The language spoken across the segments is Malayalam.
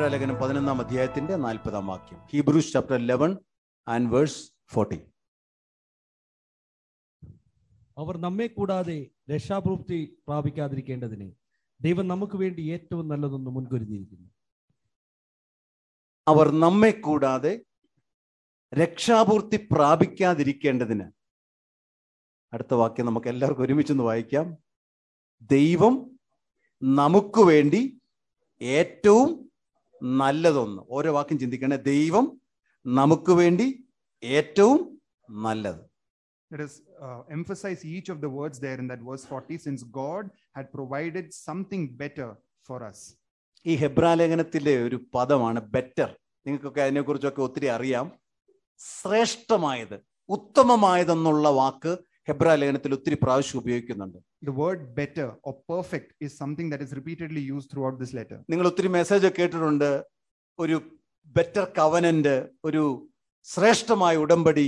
ഹെബ്രാലേഖനം പതിനൊന്നാം അധ്യായത്തിന്റെ നാൽപ്പതാം വാക്യം Hebrews chapter eleven and verse fourteen അവർ നമ്മെ കൂടാതെ രക്ഷാപ്രവൃത്തി പ്രാപിക്കാതിരിക്കേണ്ടതിന് ദൈവം നമുക്ക് വേണ്ടി ഏറ്റവും നല്ലതൊന്ന് മുൻകരുതിയിരിക്കുന്നു അവർ നമ്മെ കൂടാതെ രക്ഷാപൂർത്തി പ്രാപിക്കാതിരിക്കേണ്ടതിന് അടുത്ത വാക്യം നമുക്ക് എല്ലാവർക്കും ഒരുമിച്ചൊന്ന് വായിക്കാം ദൈവം നമുക്ക് വേണ്ടി ഏറ്റവും നല്ലതൊന്ന് ഓരോ വാക്യം ചിന്തിക്കണേ ദൈവം നമുക്ക് വേണ്ടി ഏറ്റവും നല്ലത് Let us uh, emphasize each of the words there in that verse 40 since God had provided something better for us. ഈ ഹെബ്രാലേഖനത്തിലെ ഒരു പദമാണ് ബെറ്റർ നിങ്ങൾക്കൊക്കെ അതിനെക്കുറിച്ചൊക്കെ ഒത്തിരി അറിയാം ശ്രേഷ്ഠമായത് ഉത്തമമായതെന്നുള്ള വാക്ക് ഹെബ്രാലേഖനത്തിൽ ഒത്തിരി പ്രാവശ്യം ഉപയോഗിക്കുന്നുണ്ട് The word better or perfect is something that is repeatedly used throughout this letter. നിങ്ങൾ ഒത്തിരി മെസ്സേജ് കേട്ടിട്ടുണ്ട് ഒരു ബെറ്റർ കവനന്റ് ഒരു ശ്രേഷ്ഠമായ ഉടമ്പടി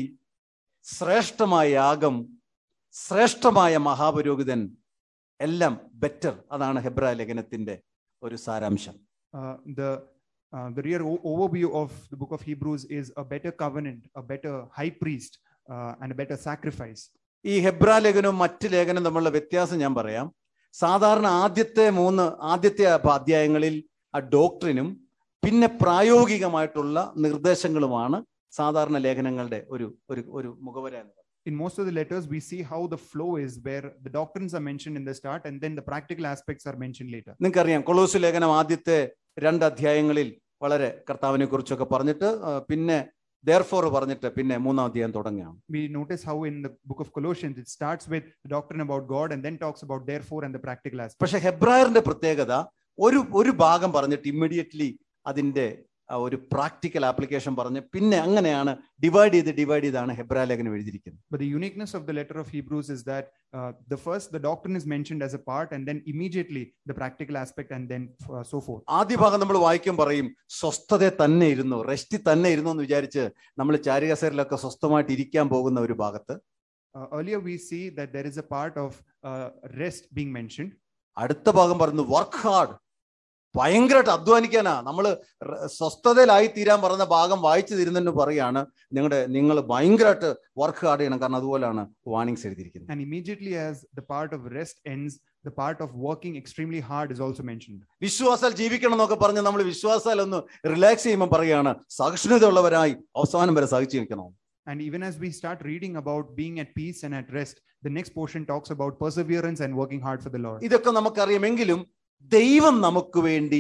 ശ്രേഷ്ഠമായ യാഗം ശ്രേഷ്ഠമായ മഹാപുരോഹിതൻ എല്ലാം ബെറ്റർ അതാണ് ഹെബ്രാ ലേഖനത്തിന്റെ ഒരു സാരാംശം Uh, the uh, the real o- overview of the book of Hebrews is a better covenant, a better high priest, uh, and a better sacrifice. ഈ ഹെബ്രാ ലേഖനവും മറ്റ് ലേഖനം തമ്മിലുള്ള വ്യത്യാസം ഞാൻ പറയാം സാധാരണ ആദ്യത്തെ മൂന്ന് ആദ്യത്തെ അധ്യായങ്ങളിൽ ആ ഡോക്ടറിനും പിന്നെ പ്രായോഗികമായിട്ടുള്ള നിർദ്ദേശങ്ങളുമാണ് സാധാരണ ലേഖനങ്ങളുടെ ഒരു ഒരു ഒരു മുഖവര എന്ന് പറയുന്നത്. In most of the letters, we see how the flow is, where the doctrines are mentioned in the start, and then the practical aspects are mentioned later. നിങ്ങൾക്കറിയാം കൊളോസ് ലേഖനം ആദ്യത്തെ രണ്ട് അധ്യായങ്ങളിൽ വളരെ കർത്താവിനെ കുറിച്ചൊക്കെ പറഞ്ഞിട്ട് ആ, പിന്നെ ദർഫോർ പറഞ്ഞിട്ട് പിന്നെ മൂന്നാം അധ്യായം തുടങ്ങുകയാണ് We notice how in the book of Colossians it starts with the doctrine about God and then talks about therefore and the practical aspects. പക്ഷെ ഹെബ്രായറിന്റെ പ്രത്യേകത ഒരു ഒരു ഭാഗം പറഞ്ഞിട്ട് ഇമ്മീഡിയറ്റ്ലി അതിന്റെ ആ ഒരു പ്രാക്ടിക്കൽ ആപ്ലിക്കേഷൻ പറഞ്ഞ് പിന്നെ അങ്ങനെയാണ് ഡിവൈഡ് ചെയ്ത് ഡിവൈഡ് ചെയ്താണ് ഹെബ്രാ ലേഖനം എഴുതിയിരിക്കുന്നത് But the uniqueness of the letter of Hebrews is that uh, the first, the doctrine is mentioned as a part, and then immediately the practical aspect, and then uh, so forth. ആദ്യ ഭാഗം നമ്മൾ വായിക്കും പറയും സ്വസ്ഥത തന്നെ ഇരുന്നു റെസ്റ്റി തന്നെ ഇരുന്നു എന്ന് വിചാരിച്ച് നമ്മൾ ചാരികസേരിലൊക്കെ സ്വസ്ഥമായിട്ട് ഇരിക്കാൻ പോകുന്ന ഒരു ഭാഗത്ത് Uh, earlier, we see that there is a part of uh, rest being mentioned. അടുത്ത ഭാഗം പറയുന്നു വർക്ക് ഹാർഡ് ഭയങ്കരമായിട്ട് അധ്വാനിക്കാനാ നമ്മൾ സ്വസ്ഥതയിലായി തീരാൻ പറയുന്ന ഭാഗം വായിച്ചു തീരുന്നതിന് പറയാണ് നിങ്ങളുടെ നിങ്ങൾ ഭയങ്കരമായിട്ട് വർക്ക് ഹാർഡ് ചെയ്യണം കാരണം അതുപോലാണ് വാണിങ്സ് എഴുതിയിരിക്കുന്നത് And immediately, as the part of rest ends, the part of working extremely hard is also mentioned. വിശ്വാസാൽ ജീവിക്കണം എന്നൊക്കെ പറഞ്ഞ് നമ്മൾ വിശ്വാസാൽ ഒന്ന് റിലാക്സ് ചെയ്യുമ്പോൾ പറയുകയാണ് സഹിഷ്ണുതയുള്ളവരായി അവസാനം വരെ സഹിച്ചു നിൽക്കണം And even as we start reading about being at peace and at rest, the next portion talks about perseverance and working hard for the Lord. ഇതൊക്കെ നമുക്കറിയാമെങ്കിലും ദൈവം നമുക്ക് വേണ്ടി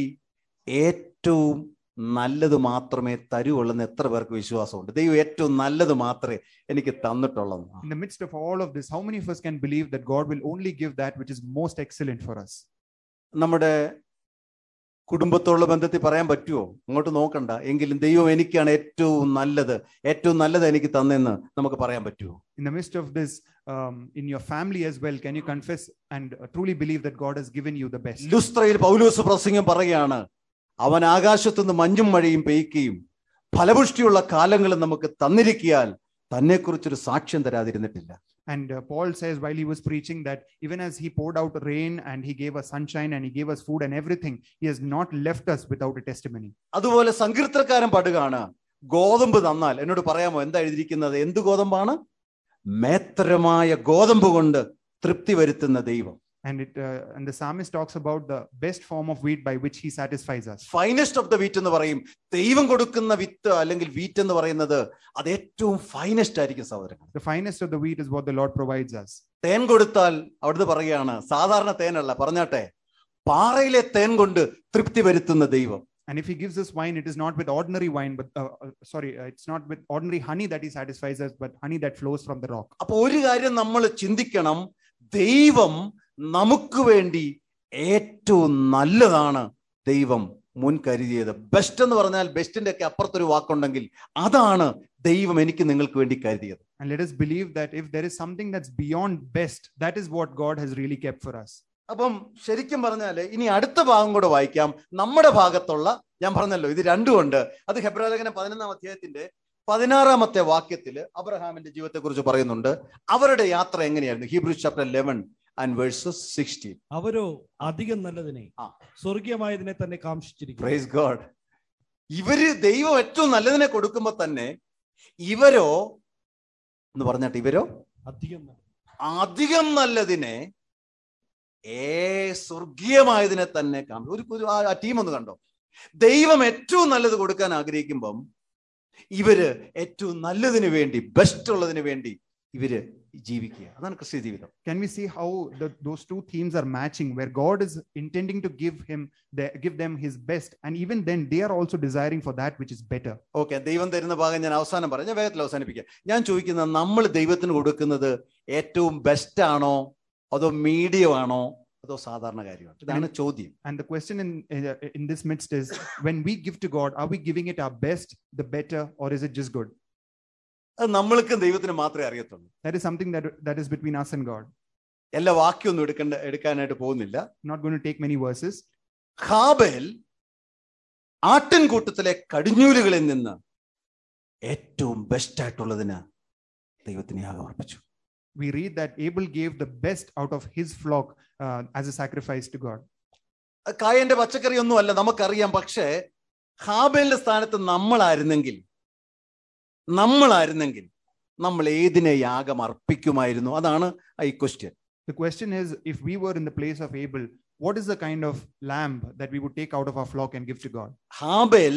ഏറ്റവും നല്ലത് മാത്രമേ തരുവുള്ളൂ എന്ന് എത്ര പേർക്ക് വിശ്വാസമുണ്ട് ദൈവം ഏറ്റവും നല്ലത് മാത്രമേ എനിക്ക് തന്നിട്ടുള്ളൂ In the midst of all of this, how many of us can believe that God will only give that which is most excellent for us? നമ്മുടെ കുടുംബത്തോടുള്ള ബന്ധത്തിൽ പറയാൻ പറ്റുമോ അങ്ങോട്ട് നോക്കണ്ട എങ്കിലും ദൈവം എനിക്കാണ് ഏറ്റവും നല്ലത് ഏറ്റവും നല്ലത് എനിക്ക് തന്നെന്ന് നമുക്ക് പറയാൻ പറ്റുമോ In the midst of this, um, in your family as well, can you confess and uh, truly believe that God has given you the best? ലുസ്ത്രയിൽ പൗലോസ് പ്രസംഗം പറയുകയാണ് അവൻ ആകാശത്തുനിന്ന് മഞ്ഞും മഴയും പെയ്ക്കുകയും ഫലപുഷ്ടിയുള്ള കാലങ്ങളും നമുക്ക് തന്നിരിക്കിയാൽ തന്നെക്കുറിച്ചൊരു സാക്ഷ്യം തരാതിരുന്നിട്ടില്ല And uh, Paul says while he was preaching that even as he poured out rain and he gave us sunshine and he gave us food and everything, he has not left us without a testimony. അതുപോലെ സങ്കീർത്തനക്കാരൻ പാടുകയാണ് ഗോതമ്പ് തന്നാൽ എന്നോട് പറയാമോ എന്താ എഴുതിയിരിക്കുന്നത് എന്ത് ഗോതമ്പാണ് മേത്തരമായ ഗോതമ്പ് കൊണ്ട് തൃപ്തി വരുത്തുന്ന ദൈവം And it uh, and the psalmist talks about the best form of wheat by which he satisfies us. Finest of the wheat എന്ന് പറയും ദൈവം കൊടുക്കുന്ന വിത്ത് അല്ലെങ്കിൽ വീറ്റ് എന്ന് പറയുന്നത് അത് ഏറ്റവും ഫൈനസ്റ്റ് ആയിരിക്കും സഹോദരങ്ങൾ The finest of the wheat is what the Lord provides us. തേൻ കൊടുത്താൽ അവിടുന്ന് പറയുകയാണ് സാധാരണ തേനല്ല പറഞ്ഞാട്ടെ പാറയിലെ തേൻ കൊണ്ട് തൃപ്തി വരുത്തുന്ന ദൈവം And if he gives us wine, it is not with ordinary wine, but uh, uh, sorry, uh, it's not with ordinary honey that he satisfies us, but honey that flows from the rock. അപ്പൊ ഒരു കാര്യം നമ്മൾ ചിന്തിക്കണം ദൈവം നമുക്ക് വേണ്ടി ഏറ്റവും നല്ലതാണ് ദൈവം മുൻകരുതിയത് ബെസ്റ്റ് എന്ന് പറഞ്ഞാൽ ബെസ്റ്റിന്റെ ഒക്കെ അപ്പുറത്തൊരു വാക്കുണ്ടെങ്കിൽ അതാണ് ദൈവം എനിക്ക് നിങ്ങൾക്ക് വേണ്ടി കരുതിയത് And let us believe that if there is something that's beyond best, that is what God has really kept for us. അപ്പം ശരിക്കും പറഞ്ഞാല് ഇനി അടുത്ത ഭാഗം കൂടെ വായിക്കാം നമ്മുടെ ഭാഗത്തുള്ള ഞാൻ പറഞ്ഞല്ലോ ഇത് രണ്ടും ഉണ്ട് അത് ഹെബ്രാലേഖനം പതിനൊന്നാം അധ്യായത്തിന്റെ പതിനാറാമത്തെ വാക്യത്തിൽ അബ്രഹാമിന്റെ ജീവിതത്തെ കുറിച്ച് പറയുന്നുണ്ട് അവരുടെ യാത്ര എങ്ങനെയായിരുന്നു Hebrew chapter eleven and verses sixteen അവരോ അധികം നല്ലതിനെ ആ. സ്വർഗീയമായതിനെ തന്നെ കാംക്ഷിച്ചിരിക്കുന്നു പ്രൈസ് ഗോഡ് ഇവര് ദൈവം ഏറ്റവും നല്ലതിനെ കൊടുക്കുമ്പോ തന്നെ ഇവരോ എന്ന് പറഞ്ഞിട്ട് ഇവരോ അധികം നന്ദി. അധികം നല്ലതിനെ ഏ സ്വർഗീയമായതിനെ തന്നെ കാണും ഒരു ഒരു ആ- ആ ടീം ഒന്ന് കണ്ടോ ദൈവം ഏറ്റവും നല്ലത് കൊടുക്കാൻ ആഗ്രഹിക്കുമ്പം ഇവര് ഏറ്റവും നല്ലതിന് വേണ്ടി ബെസ്റ്റ് ഉള്ളതിന് വേണ്ടി ഇവര് ജീവിക്കുക അതാണ് ക്രിസ്ത്യ ജീവിതം Can we see how the, those two themes are matching, where God is intending to give him, the, give them His best, and even then they are also desiring for that which is better. Okay ദൈവം തരുന്ന ഭാഗം ഞാൻ അവസാനം പറയാം ഞാൻ വേഗത്തിൽ അവസാനിപ്പിക്കാം ഞാൻ ചോദിക്കുന്നത് നമ്മൾ ദൈവത്തിന് കൊടുക്കുന്നത് ഏറ്റവും ബെസ്റ്റ് ആണോ അതോ മീഡിയം ആണോ അതോ സാധാരണ കാര്യമാണ് ഇതാണ് ചോദ്യം And the question in uh, in this midst is, when we give to God, are we giving it our best, the better, or is it just good? അത് നമ്മൾക്കും ദൈവത്തിന് മാത്രമേ അറിയത്തുള്ളൂ That is something that that is between us and God. എല്ലാ വാക്യമൊന്നും എടുക്കേണ്ട എടുക്കാനായിട്ട് പോകുന്നില്ല I'm not going to take many verses. ഹാബേൽ ആട്ടിൻകൂട്ടത്തിലെ കടിഞ്ഞൂലുകളിൽ നിന്ന് ഏറ്റവും ബെസ്റ്റ് ആയിട്ടുള്ളതിന് ദൈവത്തിന് യാഗം അർപ്പിച്ചു We read that Abel gave the best out of his flock uh, as a sacrifice to God. അത് കായന്റെ പച്ചക്കറി ഒന്നും അല്ല നമുക്കറിയാം പക്ഷേ ഹാബേലിന്റെ സ്ഥാനത്ത് നമ്മളായിരുന്നെങ്കിൽ നമ്മളായിരുന്നെങ്കിൽ നമ്മൾ ഏതിനെ യാഗം അർപ്പിക്കുമായിരുന്നു അതാണ് ഈ question The question is, if we were in the place of Abel, what is the kind of lamb that we would take out of our flock and give to God? ഹാബേൽ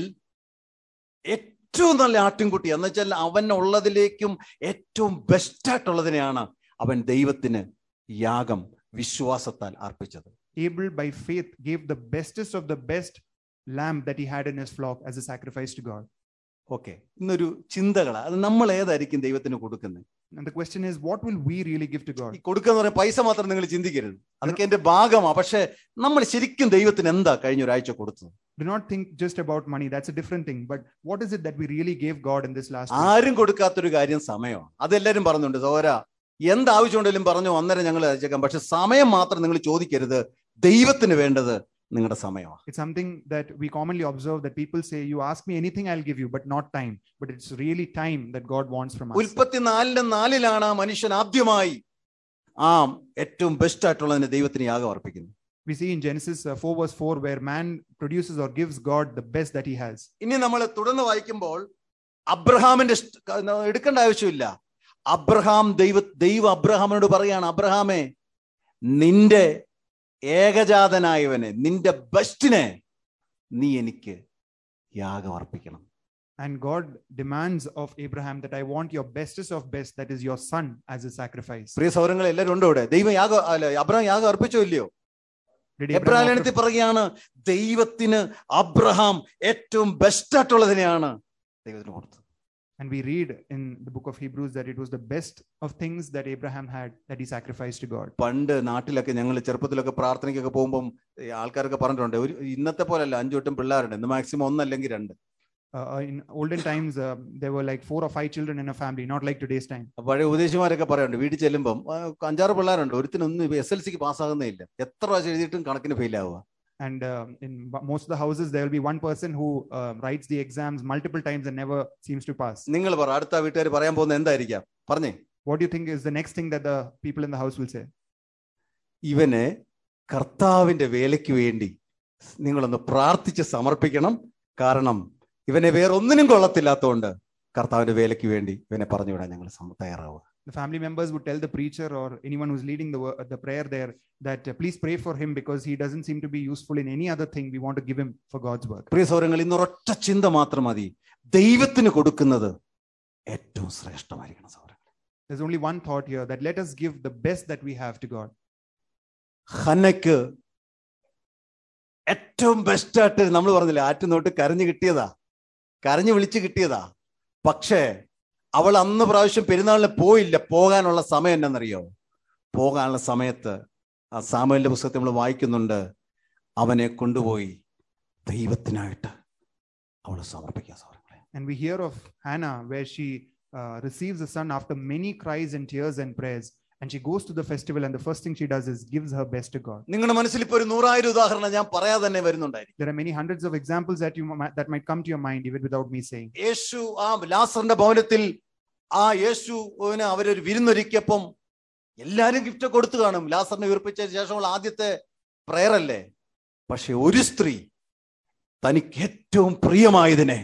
ഏറ്റവും നല്ല ആട്ടിൻകുട്ടി എന്ന് വെച്ചാൽ അവൻ ഉള്ളതിലേക്കും ഏറ്റവും ബെസ്റ്റ് ആയിട്ടുള്ളതിനെയാണ് അവൻ ദൈവത്തിന് യാഗം വിശ്വാസത്താൽ അർപ്പിച്ചത് Abel, by faith, gave the bestest of the best lamb that he had in his flock as a sacrifice to God. Okay ഇന്നൊരു ചിന്തകളാ അത് നമ്മൾ ഏതായിരിക്കും ദൈവത്തിന് കൊടുക്കുന്നത് And the question is, what will we really give to God? ഈ കൊടുക്കുക എന്ന് പറയുന്ന പൈസ മാത്രം നിങ്ങൾ ചിന്തിക്കരുത് അതൊക്കെ എന്റെ ഭാഗമാ പക്ഷെ നമ്മൾ ശരിക്കും ദൈവത്തിന് എന്താ കഴിഞ്ഞ ഒരാഴ്ച കൊടുത്തത് Do not think just about money. That's a different thing. But what is it that we really gave God in this last week? ആരും കൊടുക്കാത്തൊരു കാര്യം സമയമാണ് അതെല്ലാരും പറഞ്ഞുണ്ട് സോര എന്താവശ്യമുണ്ടെങ്കിലും പറഞ്ഞു അന്നേരം ഞങ്ങൾ അയച്ചേക്കാം പക്ഷെ സമയം മാത്രം നിങ്ങൾ ചോദിക്കരുത് ദൈവത്തിന് വേണ്ടത് നിങ്ങളുടെ സമയമാണ് It's something that we commonly observe that people say, You ask me anything, I'll give you, but not time. But it's really time that God wants from us. ഉൽപ്പത്തി നാലിന്റെ നാലിലാണ് ആ മനുഷ്യൻ ആദ്യമായി ആ ഏറ്റവും ബെസ്റ്റ് ആയിട്ടുള്ളതിന് ദൈവത്തിന് യാഗം അർപ്പിക്കുന്നത് We see in Genesis uh, 4, verse 4, where man produces or gives God the best that he has. ഇനി നമ്മൾ തുടർന്ന് വായിക്കുമ്പോൾ അബ്രഹാമിന്റെ ഇഷ്ട- എടുക്കേണ്ട ആവശ്യമില്ല അബ്രഹാം ദൈവ ദൈവം അബ്രഹാമിനോട് പറയാണ് അബ്രഹാമേ നിന്റെ ഏകജാതനായവനെ നിന്റെ ബെസ്റ്റിനെ നീ എനിക്ക് യാഗം അർപ്പിക്കണം And God demands of Abraham that I want your bestest of best, that is your son, as a sacrifice. പ്രിയ സൗരങ്ങൾ എല്ലാവരും ഉണ്ടോ ഇവിടെ ദൈവം യാഗം അല്ല അബ്രഹാം യാഗം അർപ്പിച്ചോ ഇല്ലയോ Did എബ്രാഹിം Abraham offer- ലേഖനത്തിൽ പറയുകയാണ് ദൈവത്തിന് അബ്രഹാം ഏറ്റവും ബെസ്റ്റ് ആയിട്ടുള്ളതിനെയാണ് ദൈവത്തിന് കൊടുത്തത് and we read in the book of Hebrews that it was the best of things that Abraham had that he sacrificed to God. പണ്ട് നാട്ടിലൊക്കെ ഞങ്ങൾ ചെറുപ്പത്തിലൊക്കെ പ്രാർത്ഥനയ്ക്കൊക്കെ പോകുമ്പം ഈ ആൾക്കാരൊക്കെ പറഞ്ഞിട്ടുണ്ട് ഒരു ഇന്നത്തെ പോലല്ല അഞ്ചു വട്ടം പിള്ളേരുണ്ട് ഇന്ന് മാക്സിമം ഒന്നല്ലെങ്കിൽ രണ്ട് Uh, uh, in olden times, uh, there were like four or five children in a family, not like today's time. പഴയ ഉപദേശിമാരൊക്കെ പറയുന്നുണ്ട് വീട്ടിൽ ചെല്ലുമ്പം ആ, അഞ്ചാറ് പിള്ളേരുണ്ട് ഒരുത്തിനൊന്നും എസ് എൽ സിക്ക് പാസ്സാകുന്നേ ഇല്ല എത്ര പ്രാവശ്യം എഴുതിയിട്ടും കണക്കിന് ഫെയിൽ ആവുക And uh, in b- most of the houses, there will be one person who uh, writes the exams multiple times and never seems to pass. നിങ്ങൾ പറ അടുത്ത വീട്ടുകാർ പറയാൻ പോകുന്ന എന്തായിരിക്കാം പറഞ്ഞേ What do you think is the next thing that the people in the house will say? ഇവന് കർത്താവിന്റെ വേലയ്ക്ക് വേണ്ടി നിങ്ങളൊന്ന് പ്രാർത്ഥിച്ച് സമർപ്പിക്കണം കാരണം ഇവനെ വേറൊന്നിനും കൊള്ളത്തില്ലാത്തതുകൊണ്ട് കർത്താവിന്റെ വേലയ്ക്ക് വേണ്ടി ഇവനെ പറഞ്ഞു വിടാൻ ഞങ്ങൾ സമ്മ- തയ്യാറാവുക The family members would tell the preacher or anyone who's leading the, wo- the prayer there that uh, please pray for him because he doesn't seem to be useful in any other thing. We want to give him for God's work. പ്രിയ സൗരങ്ങൾ ഇന്ന് ഒരൊറ്റ ചിന്ത മാത്രം മതി ദൈവത്തിന് കൊടുക്കുന്നത് ഏറ്റവും ശ്രേഷ്ഠമായിരിക്കണം സൗരങ്ങൾ There's only one thought here that let us give the best that we have to God. ഹന്നയ്ക്ക് ഏറ്റവും ബെസ്റ്റായിട്ട് നമ്മൾ പറഞ്ഞില്ലേ ആറ്റുനോട്ട് കരഞ്ഞു കിട്ടിയതാ കരഞ്ഞു വിളിച്ച് കിട്ടിയതാ പക്ഷേ അവൾ അന്ന് പ്രാവശ്യം പെരുന്നാളിന് പോയില്ല പോകാനുള്ള സമയം എന്നറിയോ പോകാനുള്ള സമയത്ത് ആ സാമൂഹ്യ പുസ്തകത്തിൽ നമ്മൾ വായിക്കുന്നുണ്ട് അവനെ കൊണ്ടുപോയി ദൈവത്തിനായിട്ട് അവൾ സമർപ്പിക്കുക സൗരങ്ങളെ And we hear of Hannah where she uh, receives a son after many cries and tears and prayers. And she goes to the festival, and the first thing she does is gives her best to God. നിങ്ങളുടെ മനസ്സിൽ ഇപ്പൊ ഒരു നൂറായിരം ഉദാഹരണം ഞാൻ പറയാതെ തന്നെ വരുന്നുണ്ടായിരിക്കും There are many hundreds of examples that you mi- that might come to your mind even without me saying. യേശു ആ ലാസറിന്റെ ഭവനത്തിൽ ആ യേശുവിന് അവരൊരു വിരുന്നൊരുക്കിയപ്പം എല്ലാരും ഗിഫ്റ്റ് കൊടുത്തു കാണും ലാസറിനെ ഉയർപ്പിച്ച ശേഷമുള്ള ആദ്യത്തെ പ്രയർ അല്ലേ പക്ഷെ ഒരു സ്ത്രീ തനിക്ക് ഏറ്റവും പ്രിയമായതിനെ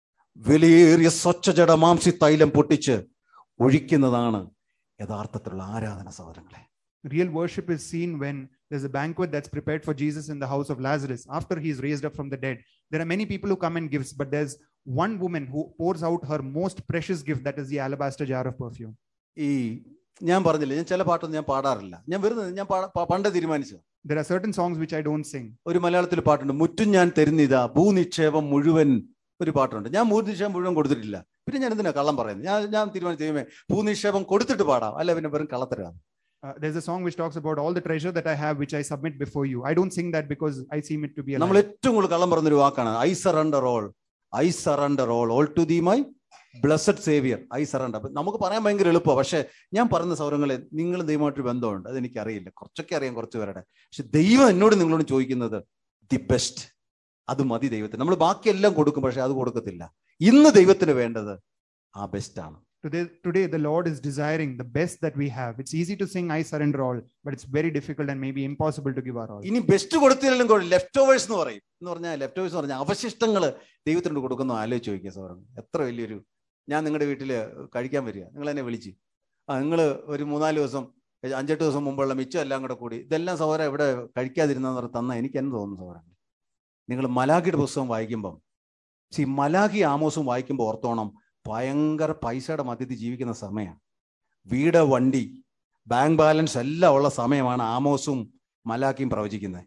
വിലയേറിയ സ്വച്ഛജട മാംസി തൈലം പൊട്ടിച്ച് ഒഴിക്കുന്നതാണ് യഥാർത്ഥത്തിലുള്ള ആരാധന സഹോദരങ്ങളെ Real worship is seen when there's a banquet that's prepared for Jesus in the house of Lazarus after he's raised up from the dead. There are many people who come and gives, but there's one woman who pours out her most precious gift, that is the alabaster jar of perfume. ഈ ഞാൻ പറഞ്ഞില്ല ഞാൻ ചില പാട്ടൊന്നും ഞാൻ പാടാറില്ല ഞാൻ വെറുതെ ഞാൻ പാടാ- പ- പണ്ട് തീരുമാനിച്ചു There are certain songs which I don't sing. ഒരു മലയാളത്തിൽ പാട്ടുണ്ട് മുറ്റും ഞാൻ തരുന്നിതാ ഭൂനിക്ഷേപം മുഴുവൻ ഒരു പാട്ടുണ്ട് ഞാൻ ഭൂനിക്ഷേപം മുഴുവൻ കൊടുത്തിട്ടില്ല പിന്നെ ഞാൻ എന്തിനാ കള്ളം പറയുന്നത് ഞാൻ ഞാൻ തീരുമാനിച്ചു ദൈവമേ ഭൂനിക്ഷേപം കൊടുത്തിട്ട് പാടാം അല്ല പിന്നെ വെറും കള്ളത്തരാം Uh, there's a song which talks about all the treasure that I have, which I submit before you. I don't sing that because I seem it to be a നമ്മൾ lie. ഏറ്റവും കൂടുതൽ കള്ളം പറഞ്ഞൊരു വാക്കാണ് I surrender all I surrender all all to the my blessed saviour I surrender നമുക്ക് പറയാൻ ഭയങ്കര എളുപ്പമാണ് പക്ഷെ ഞാൻ പറഞ്ഞ സൗരങ്ങളെ നിങ്ങൾ ദൈവമായിട്ട് ബന്ധമുണ്ട് അത് എനിക്കറിയില്ല കുറച്ചൊക്കെ അറിയാം കുറച്ച് പേരുടെ പക്ഷെ ദൈവം എന്നോട് നിങ്ങളോട് ചോദിക്കുന്നത് ദി ബെസ്റ്റ് അത് മതി ദൈവത്തിന് നമ്മൾ ബാക്കിയെല്ലാം കൊടുക്കും പക്ഷെ അത് കൊടുക്കത്തില്ല ഇന്ന് ദൈവത്തിന് വേണ്ടത് ആ ബെസ്റ്റ് ആണ് Today, today, the Lord is desiring the best that we have. It's easy to sing I surrender all, but it's very difficult and maybe impossible to give our all. ഇനി ബെസ്റ്റ് കൊടുത്തില്ലെങ്കിലും ലെഫ്റ്റ് ഓവേഴ്സ് എന്ന് പറയും എന്ന് പറഞ്ഞാൽ ലെഫ്റ്റ് ഓവേഴ്സ് എന്ന് പറഞ്ഞാൽ അവശിഷ്ടങ്ങൾ ദൈവത്തിനോട് കൊടുക്കുന്ന ആലോചിച്ച് ചോദിക്കുക സൗരം എത്ര വലിയൊരു ഞാൻ നിങ്ങളുടെ വീട്ടിൽ കഴിക്കാൻ വരിക നിങ്ങൾ എന്നെ വിളിച്ച് ആ നിങ്ങൾ ഒരു മൂന്നാല് ദിവസം ഏ, അഞ്ചെട്ട് ദിവസം മുമ്പുള്ള മിച്ചം എല്ലാം കൂടെ കൂടി ഇതെല്ലാം സൗരം ഇവിടെ കഴിക്കാതിരുന്നെന്ന് പറഞ്ഞ് തന്നാൽ എനിക്ക് എന്ന് തോന്നുന്നു സൗരം നിങ്ങൾ മലാഖിയുടെ പുസ്തകം വായിക്കുമ്പം സി മലാഖി ആമോസും വായിക്കുമ്പോൾ ഓർത്തോണം ഭയങ്കര പൈസയുടെ മധ്യത്തിൽ ജീവിക്കുന്ന സമയമാണ് വീട് വണ്ടി ബാങ്ക് ബാലൻസ് എല്ലാം ഉള്ള സമയമാണ് ആമോസും മലാഖിയും പ്രവചിക്കുന്നത്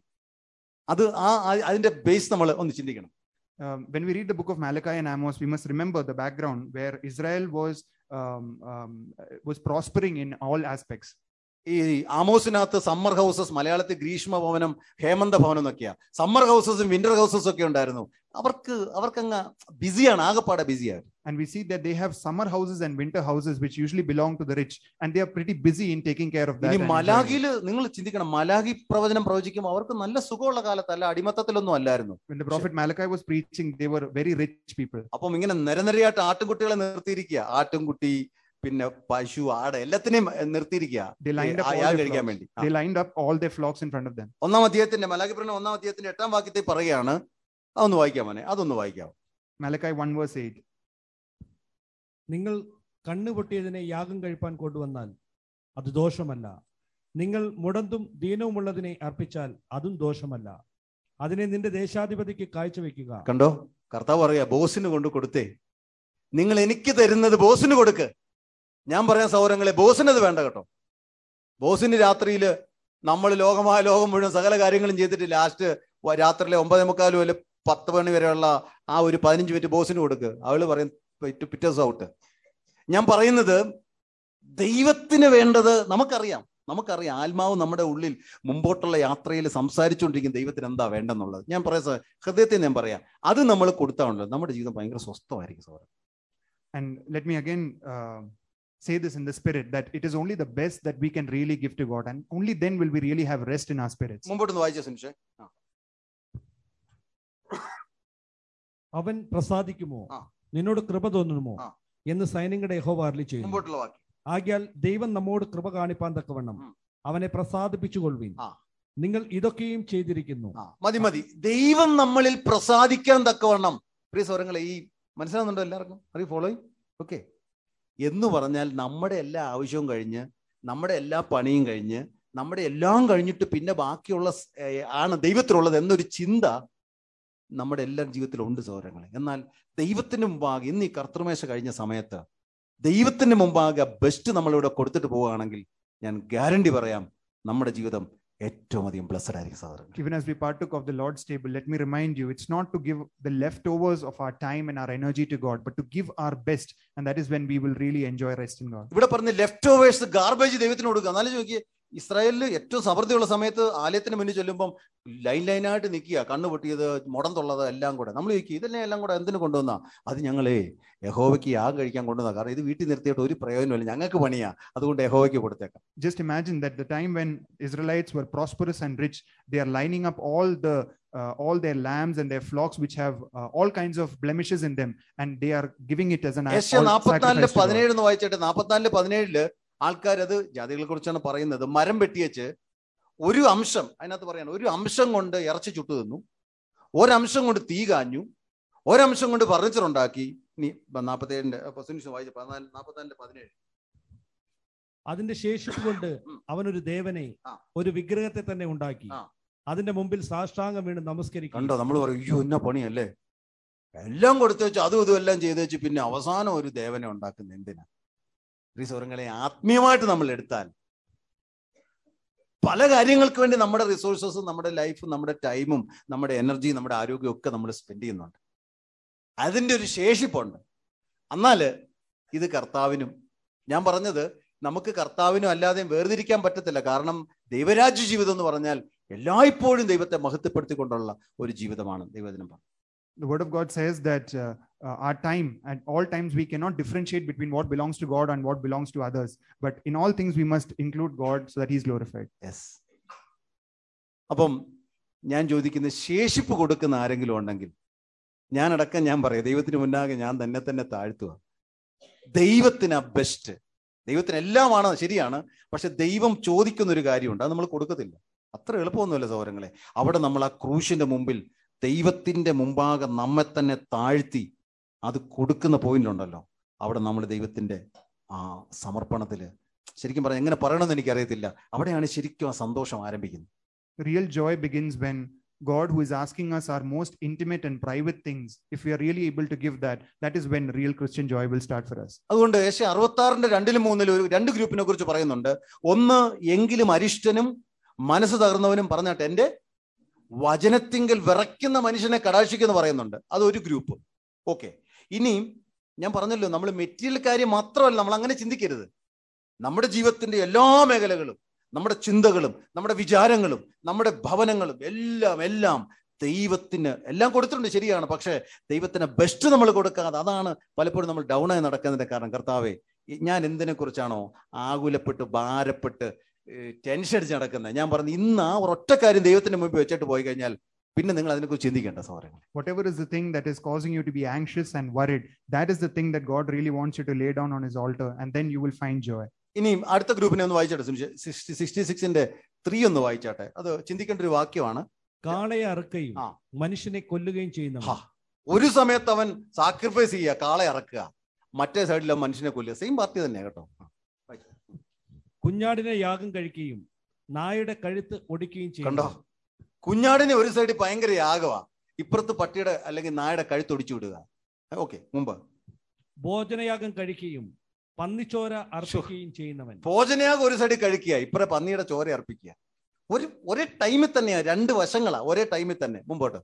അത് ആ ആ- അതിന്റെ ബേസ് നമ്മൾ ഒന്ന് ചിന്തിക്കണം Um, when we read the book of Malachi and Amos, we must remember the background where Israel was um, um, was prospering in all aspects. ഈ ആമോസിനകത്ത് സമ്മർ ഹൗസസ് മലയാളത്തിൽ ഗ്രീഷ്മ ഭവനം ഹേമന്ത ഭവനം എന്നൊക്കെയാ സമ്മർ ഹൗസസും വിന്റർ ഹൗസസും ഒക്കെ ഉണ്ടായിരുന്നു അവർക്ക് അവർക്കങ്ങ് ബിസിയാണ് ആകെപ്പാടെ ബിസിയാണ് And we see that they have summer houses and winter houses, which usually belong to the rich, and they are pretty busy in taking care of that. ഇനി and enjoying it. മലാഖിയിൽ നിങ്ങൾ ചിന്തിക്കണം മലാഖി പ്രവചനം പ്രവചിക്കുമ്പോൾ അവർക്ക് നല്ല സുഖമുള്ള കാലത്തല്ല അടിമത്തത്തിലൊന്നും അല്ലായിരുന്നു When the prophet Malachi was preaching, they were very rich people. അപ്പം ഇങ്ങനെ നിരനിരയായിട്ട് ആട്ടുംകുട്ടികളെ നിർത്തിയിരിക്കുക ആട്ടുംകുട്ടി പിന്നെ പശു ആട് എല്ലാത്തിനെയും നിർത്തിയിരിക്കുക They lined up all യാഗം their കഴിക്കാൻ flocks. വേണ്ടി ആ. They lined up all their flocks in front of them. ഒന്നാം അധ്യായത്തിന്റെ മലാഖിപ്രന ഒന്നാം അധ്യായത്തിന്റെ എട്ടാം വാക്യത്തിൽ പറയുകയാണ് അതൊന്ന് വായിക്കാം മോനെ അതൊന്ന് വായിക്കാം Malachi 1 verse 8. നിങ്ങൾ കണ്ണു പൊട്ടിയതിനെ യാഗം കഴിപ്പാൻ കൊണ്ടുവന്നാൽ അത് ദോഷമല്ല നിങ്ങൾ മുടന്തും ദീനവുമുള്ളതിനെ അർപ്പിച്ചാൽ അതും ദോഷമല്ല അതിനെ നിന്റെ ദേശാധിപതിക്ക് കാഴ്ചവെക്കുക കണ്ടോ കർത്താവ് പറയാ ബോസിന് കൊണ്ട് കൊടുത്തേ നിങ്ങൾ എനിക്ക് തരുന്നത് ബോസിന് കൊടുക്ക് ഞാൻ പറയാൻ സൗരങ്ങളെ ബോസിന് അത് വേണ്ട കേട്ടോ ബോസിന് രാത്രിയിൽ നമ്മൾ ലോകമായ ലോകം മുഴുവൻ സകല കാര്യങ്ങളും ചെയ്തിട്ട് ലാസ്റ്റ് രാത്രിയിലെ ഒമ്പതേ മുക്കാലും അല്ലെ പത്ത് മണി വരെയുള്ള ആ ഒരു പതിനഞ്ച് മിനിറ്റ് ബോസിന് കൊടുക്ക് അവള് പറയും പിറ്റേ ദിവസം ഔട്ട് ഞാൻ പറയുന്നത് ദൈവത്തിന് വേണ്ടത് നമുക്കറിയാം നമുക്കറിയാം ആത്മാവ് നമ്മുടെ ഉള്ളിൽ മുമ്പോട്ടുള്ള യാത്രയിൽ സംസാരിച്ചുകൊണ്ടിരിക്കുന്ന ദൈവത്തിന് എന്താ വേണ്ടെന്നുള്ളത് ഞാൻ പറയാം സഹ- ഹൃദയത്തിൽ ഞാൻ പറയാം അത് നമ്മൾ കൊടുത്താണല്ലോ നമ്മുടെ ജീവിതം ഭയങ്കര സ്വസ്ഥമായിരിക്കും സഹോദരൻ And let me again uh, say this in the spirit that it is only the best that we can really give to God, and only then will we really have rest in our spirits. മുമ്പോട്ടൊന്ന് വായിച്ച സുനിഷേ അവൻ പ്രസാദിക്കുമോ ആ. നിന്നോട് കൃപ തോന്നുമോ ആ. എന്ന് സൈന്യങ്ങളുടെ യഹോവ അരുളി ചെയ്യുന്നു മുമ്പോട്ടുള്ള വാക്യം ആകിയാൽ ദൈവം നമ്മോട് കൃപ കാണിപ്പാൻ തക്കവണ്ണം ഉം. അവനെ പ്രസാദിപ്പിച്ചുകൊള്ളുവിൻ ആ. നിങ്ങൾ ഇതൊക്കെയും ചെയ്തിരിക്കുന്നു ആ മതി മതി ദൈവം നമ്മളിൽ പ്രസാദിക്കാൻ തക്കവണ്ണം പ്രിയ സ്വരങ്ങളെ ഈ മനസ്സിലാവുന്നുണ്ടോ എല്ലാവർക്കും അറിയ ഫോളോയും ഓക്കെ എന്ന് പറഞ്ഞാൽ നമ്മുടെ എല്ലാ ആവശ്യവും കഴിഞ്ഞ് നമ്മുടെ എല്ലാ പണിയും കഴിഞ്ഞ് നമ്മുടെ എല്ലാം കഴിഞ്ഞിട്ട് പിന്നെ ബാക്കിയുള്ള സ്- ഏ, ആണ് ദൈവത്തിലുള്ളത് എന്നൊരു ചിന്ത നമ്മുടെ എല്ലാ ജീവിതത്തിലും ഉണ്ട് സൗരങ്ങളെ എന്നാൽ ദൈവത്തിന് മുമ്പാകെ ഇന്ന് ഈ കർത്തൃമേശ കഴിഞ്ഞ സമയത്ത് ദൈവത്തിന് മുമ്പാകെ ബെസ്റ്റ് നമ്മളിവിടെ കൊടുത്തിട്ട് പോവുകയാണെങ്കിൽ ഞാൻ ഗ്യാരണ്ടി പറയാം നമ്മുടെ ജീവിതം ഏറ്റവും അധികം ബ്ലസ്ഡ് ആയിരിക്കും സഹോദരങ്ങൾ Even as we partook of the Lord's table, let me remind you it's not to give the leftovers of our time and our energy to God, but to give our best. And that is when we will really enjoy rest in God. ഇവിടെ പറഞ്ഞ ലെഫ്റ്റ് ഓവേഴ്സ് ഗാർബേജ് ദൈവത്തിന് കൊടുക്കുക എന്നാലും ചോദിക്കുക ഇസ്രായേലിൽ ഏറ്റവും സമൃദ്ധിയുള്ള സമയത്ത് ആലയത്തിന് മുന്നിൽ ചൊല്ലുമ്പം ലൈൻ ലൈനായിട്ട് നിൽക്കുക കണ്ണു പൊട്ടിയത് മുടന്തുള്ളത് എല്ലാം കൂടെ നമ്മൾ ചോദിക്കുക ഇതെല്ലാം എല്ലാം കൂടെ എന്തിനു കൊണ്ടുവന്നാ അത് ഞങ്ങളേ യഹോവയ്ക്ക് യാഗം കഴിക്കാൻ കൊണ്ടുവന്നാ കാരണം ഇത് വീട്ടിൽ നിർത്തിയിട്ട് ഒരു പ്രയോജനമില്ല ഞങ്ങൾക്ക് പണിയാ അതുകൊണ്ട് യഹോവയ്ക്ക് കൊടുത്തേക്കാം Just imagine that the time when Israelites were prosperous and rich, they are lining up all the uh, all their lambs and their flocks, which have uh, all kinds of blemishes in them, and they are giving it as an ഏഷ്യ all നാൽപ്പത്തിനാലില് sacrifice to God. പതിനേഴ് എന്ന് വായിച്ചിട്ട് നാൽപ്പത്തിനാലില് പതിനേഴില് ആൾക്കാരത് ജാതികളെ കുറിച്ചാണ് പറയുന്നത് മരം വെട്ടിയച്ച് ഒരു അംശം അതിനകത്ത് പറയാണ് ഒരു അംശം കൊണ്ട് ഇറച്ചി ചുട്ടു തിന്നു ഒരംശം കൊണ്ട് തീ കാഞ്ഞു ഒരംശം കൊണ്ട് ഫർണിച്ചർ ഉണ്ടാക്കി ഇനി നാൽപ്പത്തേഴിന്റെ പൊസിഷൻ വായിച്ച പതിനാല് നാൽപ്പത്തിനാലിന്റെ പതിനേഴ് അതിന്റെ ശേഷിപ്പ് കൊണ്ട് ഉം. അവനൊരു ദേവനെ ആ. ഒരു വിഗ്രഹത്തെ തന്നെ ഉണ്ടാക്കി ആ. അതിന്റെ മുമ്പിൽ സാഷ്ടാംഗം വീണ് നമസ്കരിക്കും കണ്ടോ നമ്മൾ പറയും അയ്യോ എന്നാ പണിയല്ലേ എല്ലാം കൊടുത്തു വെച്ച് അതും ഇതും എല്ലാം ചെയ്തു വെച്ച് പിന്നെ അവസാനം ഒരു ദേവനെ ഉണ്ടാക്കുന്ന എന്തിനാ ഈ സ്വരങ്ങളെ ആത്മീയമായിട്ട് നമ്മൾ എടുത്താൽ പല കാര്യങ്ങൾക്ക് വേണ്ടി നമ്മുടെ റിസോഴ്സസും നമ്മുടെ ലൈഫും നമ്മുടെ ടൈമും നമ്മുടെ എനർജിയും നമ്മുടെ ആരോഗ്യവും ഒക്കെ നമ്മൾ സ്പെൻഡ് ചെയ്യുന്നുണ്ട് അതിൻ്റെ ഒരു ശേഷിപ്പുണ്ട് എന്നാല് ഇത് കർത്താവിനും ഞാൻ പറഞ്ഞത് നമുക്ക് കർത്താവിനും അല്ലാതെയും വേർതിരിക്കാൻ പറ്റത്തില്ല കാരണം ദൈവരാജ്യ ജീവിതം എന്ന് പറഞ്ഞാൽ എല്ലായ്പ്പോഴും ദൈവത്തെ മഹത്വപ്പെടുത്തിക്കൊണ്ടുള്ള ഒരു ജീവിതമാണ് ദൈവദിനം പറഞ്ഞത് The word of God says that uh, uh, our time, at all times, we cannot differentiate between what belongs to God and what belongs to others. But in all things, we must include God so that He is glorified. Yes അപ്പം ഞാൻ ചോദിക്കുന്ന ശേഷിപ്പ് കൊടുക്കുന്ന ആരെങ്കിലും ഉണ്ടെങ്കിൽ ഞാനടക്കം ഞാൻ പറയാം ദൈവത്തിന് മുന്നാകെ ഞാൻ തന്നെ തന്നെ താഴ്ത്തുക ദൈവത്തിന് ബെസ്റ്റ് ദൈവത്തിന് എല്ലാമാണ് ശരിയാണ് പക്ഷെ ദൈവം ചോദിക്കുന്ന ഒരു കാര്യമുണ്ട് അത് നമ്മൾ കൊടുക്കത്തില്ല അത്ര എളുപ്പമൊന്നുമല്ല സൗരങ്ങളെ അവിടെ നമ്മൾ ആ ക്രൂശിന്റെ മുമ്പിൽ ദൈവത്തിന്റെ മുമ്പാകെ നമ്മെ തന്നെ താഴ്ത്തി അത് കൊടുക്കുന്ന പോയിന്റ് ഉണ്ടല്ലോ അവിടെ നമ്മൾ ദൈവത്തിന്റെ ആ സമർപ്പണത്തില് ശരിക്കും പറഞ്ഞാൽ എങ്ങനെ പറയണമെന്ന് എനിക്കറിയത്തില്ല അവിടെയാണ് ശരിക്കും ആ സന്തോഷം ആരംഭിക്കുന്നത് Real joy begins when God, who is asking us our most intimate and private things, if we are really able to give that, that is when real Christian joy will start for us. അതുകൊണ്ട് ഏശ അറുപത്തി ആറിന്റെ രണ്ടിലും മൂന്നിലും ഒരു രണ്ട് ഗ്രൂപ്പിനെ കുറിച്ച് പറയുന്നുണ്ട് ഒന്ന് എങ്കിലും അരിഷ്ടനും മനസ്സ് തകർന്നവനും പറഞ്ഞാട്ടെ എൻ്റെ വചനത്തിങ്കൽ വിറയ്ക്കുന്ന മനുഷ്യനെ കടാക്ഷിക്കുന്നു പറയുന്നുണ്ട് അത് ഒരു ഗ്രൂപ്പ് ഓക്കെ ഇനിയും ഞാൻ പറഞ്ഞല്ലോ നമ്മൾ മെറ്റീരിയൽ കാര്യം മാത്രമല്ല നമ്മൾ അങ്ങനെ ചിന്തിക്കരുത് നമ്മുടെ ജീവിതത്തിന്റെ എല്ലാ മേഖലകളും നമ്മുടെ ചിന്തകളും നമ്മുടെ വിചാരങ്ങളും നമ്മുടെ ഭവനങ്ങളും എല്ലാം എല്ലാം ദൈവത്തിന് എല്ലാം കൊടുത്തിട്ടുണ്ട് ശരിയാണ് പക്ഷേ ദൈവത്തിന് ബെസ്റ്റ് നമ്മൾ കൊടുക്കാതെ അതാണ് പലപ്പോഴും നമ്മൾ ഡൗൺ ആയി നടക്കുന്നതിന്റെ കാരണം കർത്താവെ ഈ ഞാൻ എന്തിനെ കുറിച്ചാണോ ആകുലപ്പെട്ട് ഭാരപ്പെട്ട് ടെൻഷൻ അടിച്ച് നടക്കുന്നത് ഞാൻ പറഞ്ഞു ഇന്ന് ആ ഒരൊറ്റ കാര്യം ദൈവത്തിന്റെ മുമ്പിൽ വെച്ചിട്ട് പോയി കഴിഞ്ഞാൽ പിന്നെ നിങ്ങൾ അതിനെക്കുറിച്ച് ചിന്തിക്കേണ്ട സഹോദരങ്ങൾ Whatever is the thing that is causing you to be anxious and worried, that is the thing that God really wants you to lay down on His altar, and then you will find joy. ഇനിയും അടുത്ത ഗ്രൂപ്പിനെ ഒന്ന് വായിച്ചാട്ടെ സിക്സ്റ്റി സിക്സ്റ്റി സിക്സിന്റെ ത്രീ ഒന്ന് വായിച്ചാട്ടെ അത് ചിന്തിക്കേണ്ട ഒരു വാക്യമാണ് കാളയെ അറുക്കുകയും ആ. മനുഷ്യനെ കൊല്ലുകയും ചെയ്യുന്നവൻ ഹാ. ഒരു സമയത്ത് അവൻ സാക്രിഫൈസ് ചെയ്യുക കാളെ ഇറക്കുക മറ്റേ സൈഡിൽ അവൻ മനുഷ്യനെ കൊല്ലുക സെയിം പാർട്ടി തന്നെയാണ് കേട്ടോ ആ, വായിച്ചോ. കുഞ്ഞാടിനെ യാഗം കഴിക്കുകയും നായുടെ കഴുത്ത് ഒടിക്കുകയും കണ്ടോ ചെയ്യുന്നു കുഞ്ഞാടിനെ ഒരു സൈഡിൽ ഭയങ്കര യാഗമാ ഇപ്പുറത്ത് പട്ടിയുടെ അല്ലെങ്കിൽ നായുടെ കഴുത്തൊടിച്ചു വിടുക ഓക്കെ മുമ്പ് ഭോജനയാഗം കഴിക്കുകയും പന്നിച്ചോര അർപ്പിക്കുകയും ചെയ്യുന്നവൻ ഭോജനയാഗം ഒരു സൈഡിൽ കഴിക്കുക ഇപ്പറ പന്നിയുടെ ചോര അർപ്പിക്കുക ഒരു ഒരേ ടൈമിൽ തന്നെയാ രണ്ട് വശങ്ങളാ ഒരേ ടൈമിൽ തന്നെ മുമ്പോട്ട്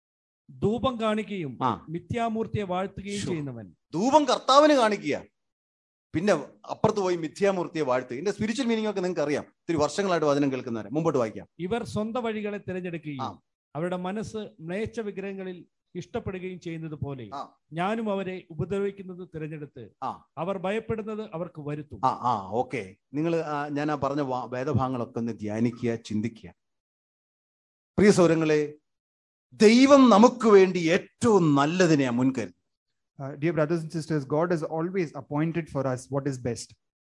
ധൂപം കാണിക്കുകയും ആ. മിഥ്യാമൂർത്തിയെ വാഴ്ത്തുകയും ശോ. ചെയ്യുന്നവൻ ധൂപം കർത്താവിന് കാണിക്കുക പിന്നെ അപ്പുറത്ത് പോയി മിഥ്യാമൂർത്തിയെ വാഴ്ത്ത് ഇതിന്റെ സ്പിരിച്വൽ മീനിങ് ഒക്കെ നിങ്ങൾക്ക് അറിയാം ഇത്തിരി വർഷങ്ങളായിട്ട് വചനം കേൾക്കുന്നവരെ മുമ്പോട്ട് വായിക്കാം ഇവർ സ്വന്തം വഴികളെ ആ. തിരഞ്ഞെടുക്കുകയും അവരുടെ മനസ്സ് മ്ലേച്ഛ വിഗ്രഹങ്ങളിൽ ഇഷ്ടപ്പെടുകയും ചെയ്യുന്നത് പോലെ ആ. ഞാനും അവരെ ഉപദ്രവിക്കുന്നത് തിരഞ്ഞെടുത്ത് ആ. അവർ ഭയപ്പെടുന്നത് അവർക്ക് വരുത്തും ആ ആ ഓക്കെ നിങ്ങൾ ഞാൻ ആ പറഞ്ഞ വാ- വേദഭാഗങ്ങളൊക്കെ ഒന്ന് ധ്യാനിക്കുക ചിന്തിക്കുക പ്രിയ സൗരങ്ങളെ ദൈവം നമുക്ക് വേണ്ടി ഏറ്റവും നല്ലതിനെയാ മുൻകരുതി Uh, dear brothers and sisters, God has always appointed for us what is best.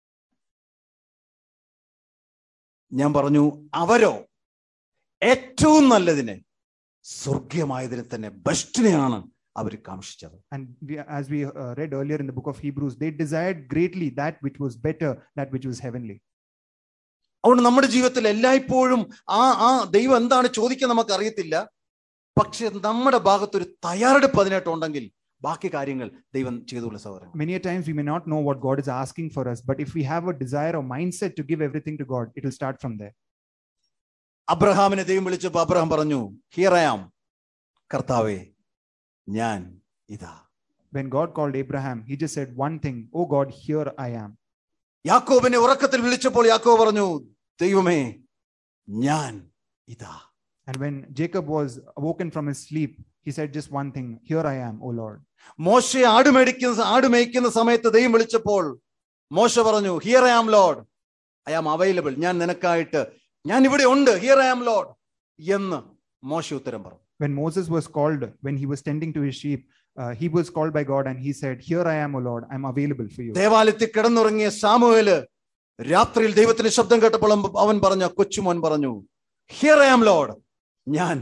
ഞാൻ പറഞ്ഞു അവരോ ഏറ്റവും നല്ലതിനെ സ്വർഗീയമായതിനെ തന്നെ ബെസ്റ്റിനെയാണ് അവർ കാംക്ഷിച്ചത് And we, as we uh, read earlier in the book of Hebrews, they desired greatly that which was better, that which was heavenly. അതുകൊണ്ട് നമ്മുടെ ജീവിതത്തിൽ എല്ലായ്പ്പോഴും ആ ആ ദൈവം എന്താണ് ചോദിക്കുക നമുക്ക് അറിയത്തില്ല പക്ഷെ നമ്മുടെ ഭാഗത്തൊരു തയ്യാറെടുപ്പ് അതിനായിട്ടുണ്ടെങ്കിൽ ബാക്കി കാര്യങ്ങൾ ദൈവം ചെയ്തുള്ള സഹോദരൻ Many a times we may not know what God is asking for us, but if we have a desire or mindset to give everything to God, it will start from there. അബ്രഹാമിനെ ദൈവം വിളിച്ചപ്പോൾ അബ്രഹാം പറഞ്ഞു ഹിയറയാം കർത്താവേ ഞാൻ ഇതാ When God called Abraham, he just said one thing Oh God, here I am. യാക്കോബിനെ ഉറക്കത്തിൽ വിളിച്ചപ്പോൾ യാക്കോബ് പറഞ്ഞു ദൈവമേ ഞാൻ ഇതാ And when Jacob was awoken from his sleep, he said just one thing Here I am, O Lord. മോശയെ ആട് മേടിക്കുന്ന ആട് മേയ്ക്കുന്ന സമയത്ത് ദൈവം വിളിച്ചപ്പോൾ മോശ പറഞ്ഞു here I am lord I am available ഞാൻ നിനക്കായിട്ട് ഞാൻ ഇവിടെ ഉണ്ട് ഹിയർ ഐ ആം ലോഡ് എന്ന് മോശ ഉത്തരം പറഞ്ഞു When Moses was called, when he was tending to his sheep, uh, he was called by God and he said, Here I am, O Lord, I'm available for you. ദേവാലയത്തിൽ കിടന്നുറങ്ങിയ സാമുവേല് രാത്രിയിൽ ദൈവത്തിന്റെ ശബ്ദം കേട്ടപ്പോൾ അവൻ- അവൻ പറഞ്ഞ കൊച്ചുമോൻ പറഞ്ഞു ഹിയർ ഐ ആം ലോഡ് ഞാൻ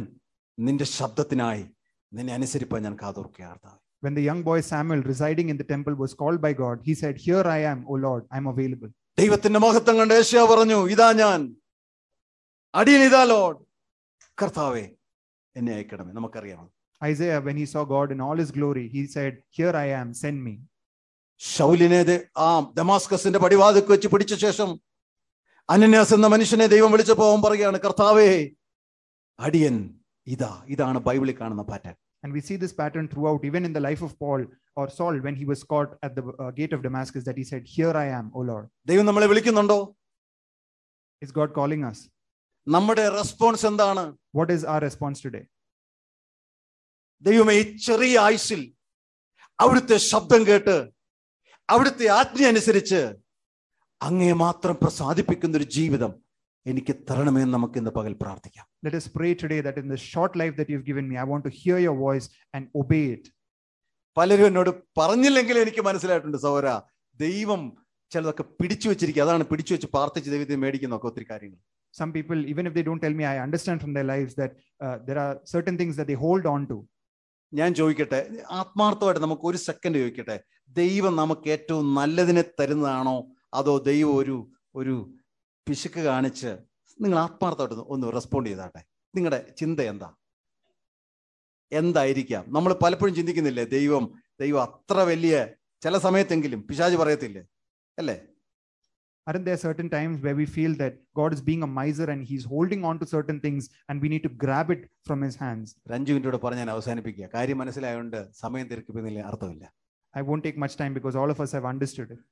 നിന്റെ ശബ്ദത്തിനായി നിന്നെ അനുസരിപ്പാൻ ഞാൻ കാതോർക്കുക കർത്താവേ When the young boy Samuel residing in the temple was called by God, he said, Here I am, O Lord, I'm available. ദൈവത്തിന്റെ മഹത്വം കണ്ട് ഏഷ്യ പറഞ്ഞു ഇതാ ഞാൻ അടിയൻ ഇതാ ലോഡ് കർത്താവേ എന്നെ അയക്കണമേ നമുക്കറിയാം Isaiah, when he saw God in all his glory, he said, Here I am, send me. ശൗലിനെ ദേ- ആ ദമാസ്കസിന്റെ പടിവാതിക്ക് വെച്ച് പിടിച്ച ശേഷം അനന്യാസ് എന്ന മനുഷ്യനെ ദൈവം വിളിച്ചപ്പോ അവൻ പറയുകയാണ് കർത്താവേ അടിയൻ ഇതാ ഇതാണ് ബൈബിളിൽ കാണുന്ന pattern And we see this pattern throughout, even in the life of Paul or Saul when he was caught at the uh, gate of Damascus, that he said, Here I am, O Lord. ദൈവം നമ്മളെ വിളിക്കുന്നുണ്ടോ Is God calling us? നമ്മുടെ റെസ്പോൺസ് എന്താണ് What is our response today? ദൈവമേ ഈ ചെറിയ ആയുസിൽ അവിടുത്തെ ശബ്ദം കേട്ട് അവിടുത്തെ ആജ്ഞ അനുസരിച്ച് അങ്ങേ മാത്രം പ്രസാദിപ്പിക്കുന്ന ഒരു ജീവിതം എനിക്ക് തരണമെന്ന് നമുക്ക് ഇന്ന് പകൽ പ്രാർത്ഥിക്കാം Let us pray today that in the short life that you've given me, I want to hear your voice and obey it. പലരും എന്നോട് പറഞ്ഞില്ലെങ്കിൽ എനിക്ക് മനസ്സിലായിട്ടുണ്ട് സൗര ദൈവം ചിലതൊക്കെ പിടിച്ചു വെച്ചിരിക്കുക അതാണ് പിടിച്ചു വെച്ച് പ്രാർത്ഥിച്ച് ദൈവത്തെ മേടിക്കുന്നൊക്കെ ഒത്തിരി കാര്യങ്ങൾ Some people, even if they don't tell me, I understand from their lives that uh, there are certain things that they hold on to. ഞാൻ ചോദിക്കട്ടെ ആത്മാർത്ഥമായിട്ട് നമുക്ക് ഒരു സെക്കൻഡ് ചോദിക്കട്ടെ ദൈവം നമുക്ക് ഏറ്റവും നല്ലതിനെ തരുന്നതാണോ അതോ ദൈവം ഒരു ഒരു പിശുക്ക് കാണിച്ച് നിങ്ങൾ ആത്മാർത്ഥമായിട്ട് ഒന്ന് റെസ്പോണ്ട് ചെയ്താട്ടെ നിങ്ങളുടെ ചിന്ത എന്താ എന്തായിരിക്കാം നമ്മൾ പലപ്പോഴും ചിന്തിക്കുന്നില്ലേ ദൈവം ദൈവം അത്ര വലിയ ചില സമയത്തെങ്കിലും പിശാജ് പറയത്തില്ലേ അല്ലേ Aren't there certain times where we feel that God is being a miser and he's holding on to certain things and we need to grab it from his hands? ഒരു അഞ്ചു മിനിറ്റോട് പറഞ്ഞ് ഞാൻ അവസാനിപ്പിക്കുക കാര്യം മനസ്സിലായതുകൊണ്ട് സമയം തിരക്കുന്നില്ല അർത്ഥമില്ല I won't take much time because all of us have understood it.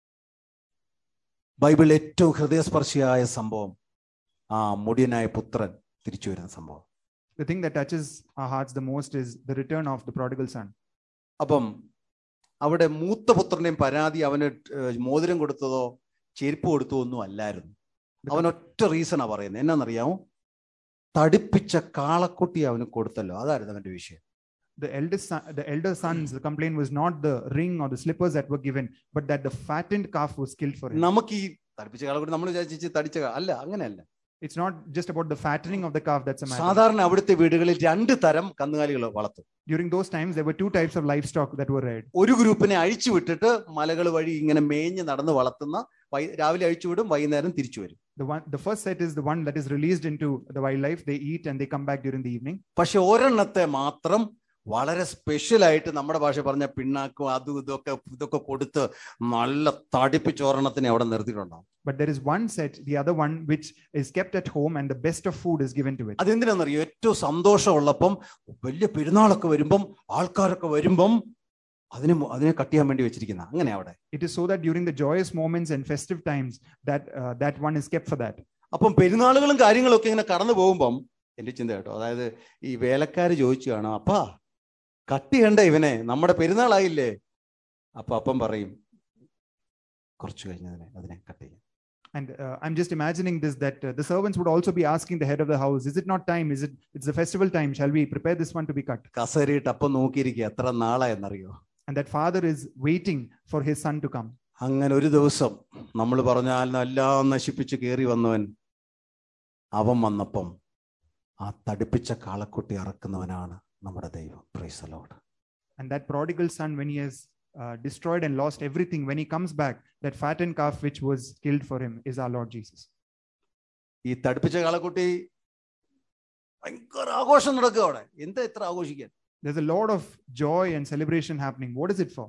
ബൈബിളിൽ ഏറ്റവും ഹൃദയസ്പർശിയായ സംഭവം ആ മുടിയനായ പുത്രൻ തിരിച്ചു വരുന്ന സംഭവം The thing that touches our hearts the most is the return of the prodigal son. അപ്പം അവിടെ മൂത്ത പുത്രന്റെയും പരാതി അവന് ഏഹ് മോതിരം കൊടുത്തതോ ചെരുപ്പ് കൊടുത്തതോ ഒന്നും അല്ലായിരുന്നു അവൻ ഒറ്റ റീസണാ പറയുന്നത് എന്നാന്നറിയാമോ തടിപ്പിച്ച കാളക്കുട്ടി അവന് കൊടുത്തല്ലോ അതായിരുന്നു അവന്റെ വിഷയം The eldest son, the elder son's the complaint was not the ring or the slippers that were given, but that the fattened calf was killed for him. നമുക്ക് ഈ തടിപ്പിച്ച കാളക്കുട്ടി നമ്മൾ വിചാരിച്ച് തടിച്ച കാ- അല്ല അങ്ങനെയല്ല It's not just about the fattening of the calf that's a matter. സാധാരണ അവിടുത്തെ വീടുകളിൽ രണ്ട് തരം കന്നുകാലികൾ വളർത്തും During those times, there were two types of livestock that were reared. ഒരു ഗ്രൂപ്പിനെ അഴിച്ചു വിട്ടിട്ട് മലകൾ വഴി ഇങ്ങനെ മേഞ്ഞ് നടന്ന് വളർത്തുന്ന വൈ- രാവിലെ അഴിച്ചു വിടും വൈകുന്നേരം തിരിച്ചു വരും The one, the first set is the one that is released into the wildlife. They eat and they come back during the evening. പക്ഷെ ഒരെണ്ണത്തെ മാത്രം വളരെ സ്പെഷ്യൽ ആയിട്ട് നമ്മുടെ ഭാഷ പറഞ്ഞ പിണ്ണാക്കും അതും ഇതൊക്കെ ഇതൊക്കെ കൊടുത്ത് നല്ല തടിപ്പിച്ച് ഒരെണ്ണത്തിനെ അവിടെ നിർത്തിയിട്ടുണ്ടാവും But there is one set, the other one, which is kept at home and the best of food is given to it. അതെന്തിനാണെന്നറിയോ ഏറ്റവും സന്തോഷമുള്ളപ്പം വലിയ പെരുന്നാളൊക്കെ വരുമ്പം ആൾക്കാരൊക്കെ വരുമ്പം അതിന് മു- അതിനെ കട്ട് ചെയ്യാൻ വേണ്ടി വെച്ചിരിക്കുന്ന അങ്ങനെ അവിടെ It is so that during the joyous moments and festive times, that uh, that one is kept for that. അപ്പം പെരുന്നാളുകളും കാര്യങ്ങളും ഒക്കെ ഇങ്ങനെ കടന്നു പോകുമ്പം എന്റെ ചിന്ത കേട്ടോ അതായത് ഈ വേലക്കാര് ചോദിച്ചു കാണാം അപ്പാ കട്ട് ചെയ്യണ്ട ഇവനെ നമ്മുടെ പെരുന്നാളായില്ലേ അപ്പൊ അപ്പം പറയും കുറച്ച് കഴിഞ്ഞതിനെ അതിനെ കട്ട് ചെയ്യാം And uh, I'm just imagining this that uh, the servants would also be asking the head of the house, Is it not time? Is it? It's the festival time. Shall we prepare this one to be cut? കസേരയിട്ട് അപ്പം നോക്കിയിരിക്കുക എത്ര നാളായെന്നറിയോ And that father is waiting for his son to come. അങ്ങനെ ഒരു ദിവസം നമ്മൾ പറഞ്ഞാൽ എല്ലാം നശിപ്പിച്ച് കയറി വന്നവൻ അവൻ വന്നപ്പം ആ തടിപ്പിച്ച കാളക്കുട്ടി ഇറക്കുന്നവനാണ് നമ്മുടെ ദൈവം പ്രൈസലോട് And that prodigal son, when he has uh, destroyed and lost everything, when he comes back, that fattened calf which was killed for him is our Lord Jesus. ഈ തടിപ്പിച്ച കാളക്കുട്ടി ഭയങ്കര ആഘോഷം നടക്കുക അവിടെ എന്താ ഇത്ര ആഘോഷിക്കാൻ There's a lot of joy and celebration happening. What is it for?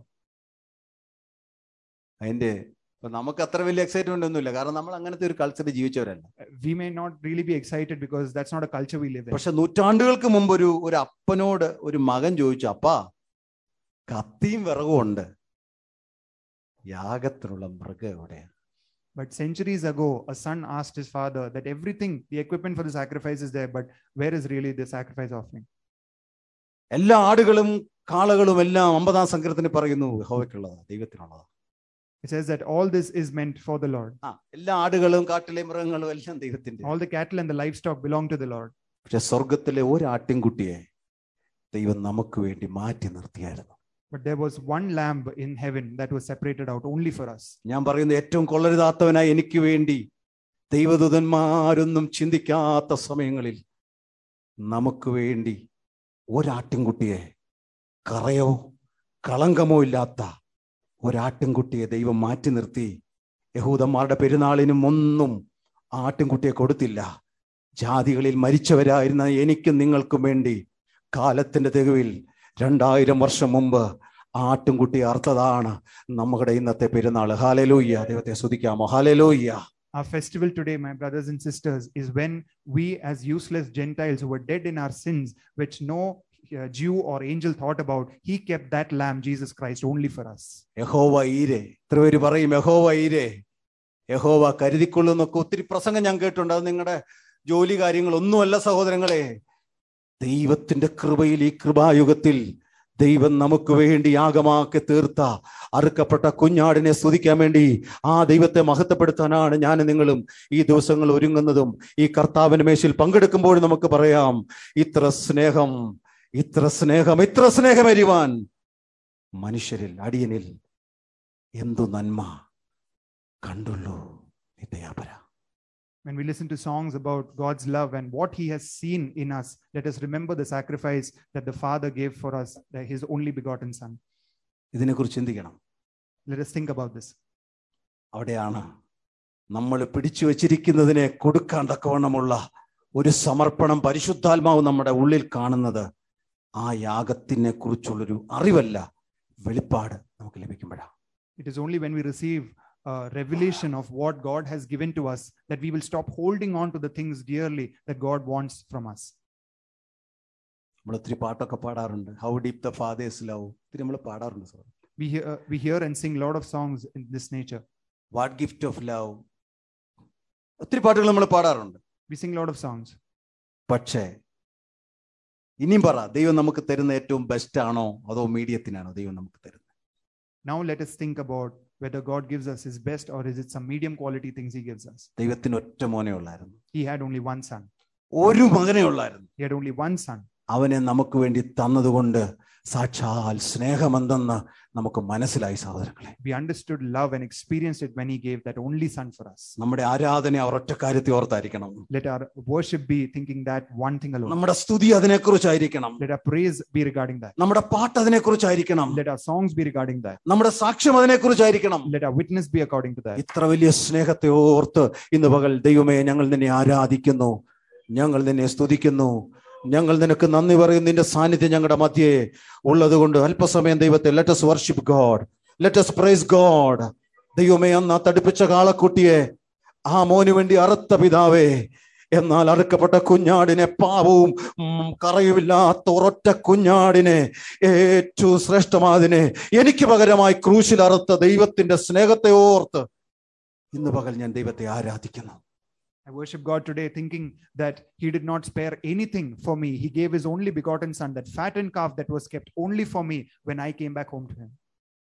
അതിന്റെ ഇപ്പൊ നമുക്ക് അത്ര വലിയ എക്സൈറ്റ്മെന്റ് ഒന്നുമില്ല കാരണം നമ്മൾ അങ്ങനത്തെ ഒരു കൾച്ചർ ജീവിച്ചവരല്ല Uh, We may not really be excited because that's not a culture we live in. പക്ഷെ നൂറ്റാണ്ടുകൾക്ക് മുമ്പ് ഒരു ഒരു അപ്പനോട് ഒരു മകൻ ചോദിച്ചു അപ്പാ കത്തിയും വിറകും ഉണ്ട് യാഗത്തിനുള്ള മൃഗം എവിടെയാ But centuries ago, a son asked his father that everything, the equipment for the sacrifice is there, but where is really the sacrifice offering? എല്ലാ ആടുകളും കാളകളും എല്ലാം അമ്പതാം സങ്കീർത്തനത്തിൽ പറയുന്നു യഹോവയ്ക്കുള്ളതാ ദൈവത്തിനുള്ളതാ It says that all this is meant for the Lord. ആ എല്ലാ ആടുകളും കാട്ടിലെ മൃഗങ്ങളും എല്ലാം ദൈവത്തിന്റെ All the cattle and the livestock belong to the Lord. പക്ഷെ സ്വർഗത്തിലെ ഒരു ആട്ടിൻകുട്ടിയെ ദൈവം നമുക്ക് വേണ്ടി മാറ്റി നിർത്തിയായിരുന്നു But there was one lamb in heaven that was separated out only for us. ഞാൻ പറയുന്ന ഏറ്റവും കൊള്ളരുതാത്തവനായി എനിക്ക് വേണ്ടി ദൈവദൂതന്മാരൊന്നും ചിന്തിക്കാത്ത സമയങ്ങളിൽ നമുക്ക് വേണ്ടി ഒരാട്ടിൻകുട്ടിയെ കറയോ കളങ്കമോ ഇല്ലാത്ത ഒരാട്ടിൻകുട്ടിയെ ദൈവം മാറ്റി നിർത്തി യഹൂദന്മാരുടെ പെരുന്നാളിനും ഒന്നും ആ ആട്ടിൻകുട്ടിയെ കൊടുത്തില്ല ജാതികളിൽ മരിച്ചവരായിരുന്ന എനിക്കും നിങ്ങൾക്കും വേണ്ടി കാലത്തിന്റെ തെരുവിൽ രണ്ടായിരം വർഷം മുമ്പ് ആ ആട്ടിൻകുട്ടിയെ അർത്ഥതാണ് നമ്മുടെ ഇന്നത്തെ പെരുന്നാൾ ഹാലലോയ്യ ദൈവത്തെ സ്തുതിക്കാമോ ഹാലലോയ്യ Our festival today, my brothers and sisters, is when we, as useless Gentiles who were dead in our sins, which no uh, Jew or angel thought about, he kept that lamb, Jesus Christ, only for us. യഹോവ ഈരെ എത്ര പേര് പറയും യഹോവ ഈരെ യഹോവ കരുതിക്കൊള്ളുന്നൊക്കെ ഒത്തിരി പ്രസംഗം ഞാൻ കേട്ടിട്ടുണ്ട് അത് നിങ്ങളുടെ ജോലി കാര്യങ്ങളൊന്നുമല്ല സഹോദരങ്ങളെ ദൈവത്തിന്റെ കൃപയിൽ ഈ കൃപായുഗത്തിൽ ദൈവം നമുക്ക് വേണ്ടി യാഗമാക്കി തീർത്ത അറുക്കപ്പെട്ട കുഞ്ഞാടിനെ സ്തുതിക്കാൻ വേണ്ടി ആ ദൈവത്തെ മഹത്വപ്പെടുത്താനാണ് ഞാൻ നിങ്ങളും ഈ ദിവസങ്ങൾ ഒരുങ്ങുന്നതും ഈ കർത്താവിന്റെ മേശയിൽ പങ്കെടുക്കുമ്പോൾ നമുക്ക് പറയാം ഇത്ര സ്നേഹം ഇത്ര സ്നേഹം ഇത്ര സ്നേഹം എരിവാൻ മനുഷ്യരിൽ അടിയനിൽ എന്തു നന്മ കണ്ടുള്ളൂ നിതയാപര When we listen to songs about God's love and what he has seen in us, let us remember the sacrifice that the Father gave for us, that his only begotten Son. ഇതിനെക്കുറിച്ച് ചിന്തിക്കണം Let us think about this. അവിടെയാണ് നമ്മൾ പിടിച്ചു വച്ചിരിക്കുന്നതിനെ കൊടുക്കാൻ തക്കവണ്ണമുള്ള ഒരു സമർപ്പണം പരിശുദ്ധാത്മാവ് നമ്മുടെ ഉള്ളിൽ കാണുന്നത് ആ യാഗത്തിനെ കുറിച്ചുള്ളൊരു അറിവല്ല വെളിപ്പാട് നമുക്ക് ലഭിക്കുമ്പോഴാണ് It is only when we receive a revelation of what God has given to us that we will stop holding on to the things dearly that God wants from us. നമ്മൾ ഒത്തിരി പാട്ടൊക്കെ പാടാറുണ്ട് how deep the father's love ഒത്തിരി നമ്മൾ പാടാറുണ്ട് sir We hear, we hear and sing a lot of songs in this nature. What gift of love ഒത്തിരി പാട്ടുകൾ നമ്മൾ പാടാറുണ്ട് We sing a lot of songs. പക്ഷേ ഇനിയും പറ ദൈവം നമുക്ക് തരുന്ന ഏറ്റവും ബെസ്റ്റ് ആണോ അതോ മീഡിയത്തിനാണോ ദൈവം നമുക്ക് തരുന്നത് Now let us think about whether God gives us his best or is it some medium quality things he gives us. ദൈവത്തിന് ഒറ്റ മോനെ ഉള്ളായിരുന്നു He had only one son. ഒരു മകനെ ഉള്ളായിരുന്നു He had only one son. അവനെ നമുക്ക് വേണ്ടി തന്നതുകൊണ്ട് സാക്ഷാൽ സ്നേഹമെന്തെന്ന് നമുക്ക് മനസ്സിലായി സഹോദരങ്ങളെ We understood love and experienced it when he gave that only son for us. നമ്മുടെ ആരാധന അവർ ഒറ്റ കാര്യത്തെ ഓർത്തായിരിക്കണം Let our worship be thinking that one thing alone. നമ്മുടെ സ്തുതി അതിനെക്കുറിച്ചായിരിക്കണം Let our praise be regarding that. നമ്മുടെ പാട്ട് അതിനെക്കുറിച്ചായിരിക്കണം Let our songs be regarding that. നമ്മുടെ സാക്ഷ്യം അതിനെക്കുറിച്ചായിരിക്കണം Let our witness be according to that. ഇത്ര വലിയ സ്നേഹത്തെ ഓർത്ത് ഇന്ന് പകൽ ദൈവമേ ഞങ്ങൾ നിന്നെ ആരാധിക്കുന്നു ഞങ്ങൾ നിന്നെ സ്തുതിക്കുന്നു ഞങ്ങൾ നിനക്ക് നന്ദി പറയും നിന്റെ സാന്നിധ്യം ഞങ്ങളുടെ മധ്യേ ഉള്ളത് കൊണ്ട് അല്പസമയം ദൈവത്തെ let's worship God let's praise God ദൈവമേ അന്ന് ആ തടിപ്പിച്ച കാളക്കുട്ടിയെ ആ മോന് വേണ്ടി അറുത്ത പിതാവേ എന്നാൽ അറുക്കപ്പെട്ട കുഞ്ഞാടിനെ പാവവും ഉം, കറയുമില്ലാത്ത ഒരൊറ്റ കുഞ്ഞാടിനെ ഏറ്റവും ശ്രേഷ്ഠമാതിനെ എനിക്ക് പകരമായി ക്രൂശിൽ അറുത്ത ദൈവത്തിന്റെ സ്നേഹത്തെ ഓർത്ത് ഇന്ന് പകൽ ഞാൻ ദൈവത്തെ ആരാധിക്കുന്നു I worship God today thinking that He did not spare anything for me. He gave His only begotten Son, that fattened calf that was kept only for me when I came back home to Him.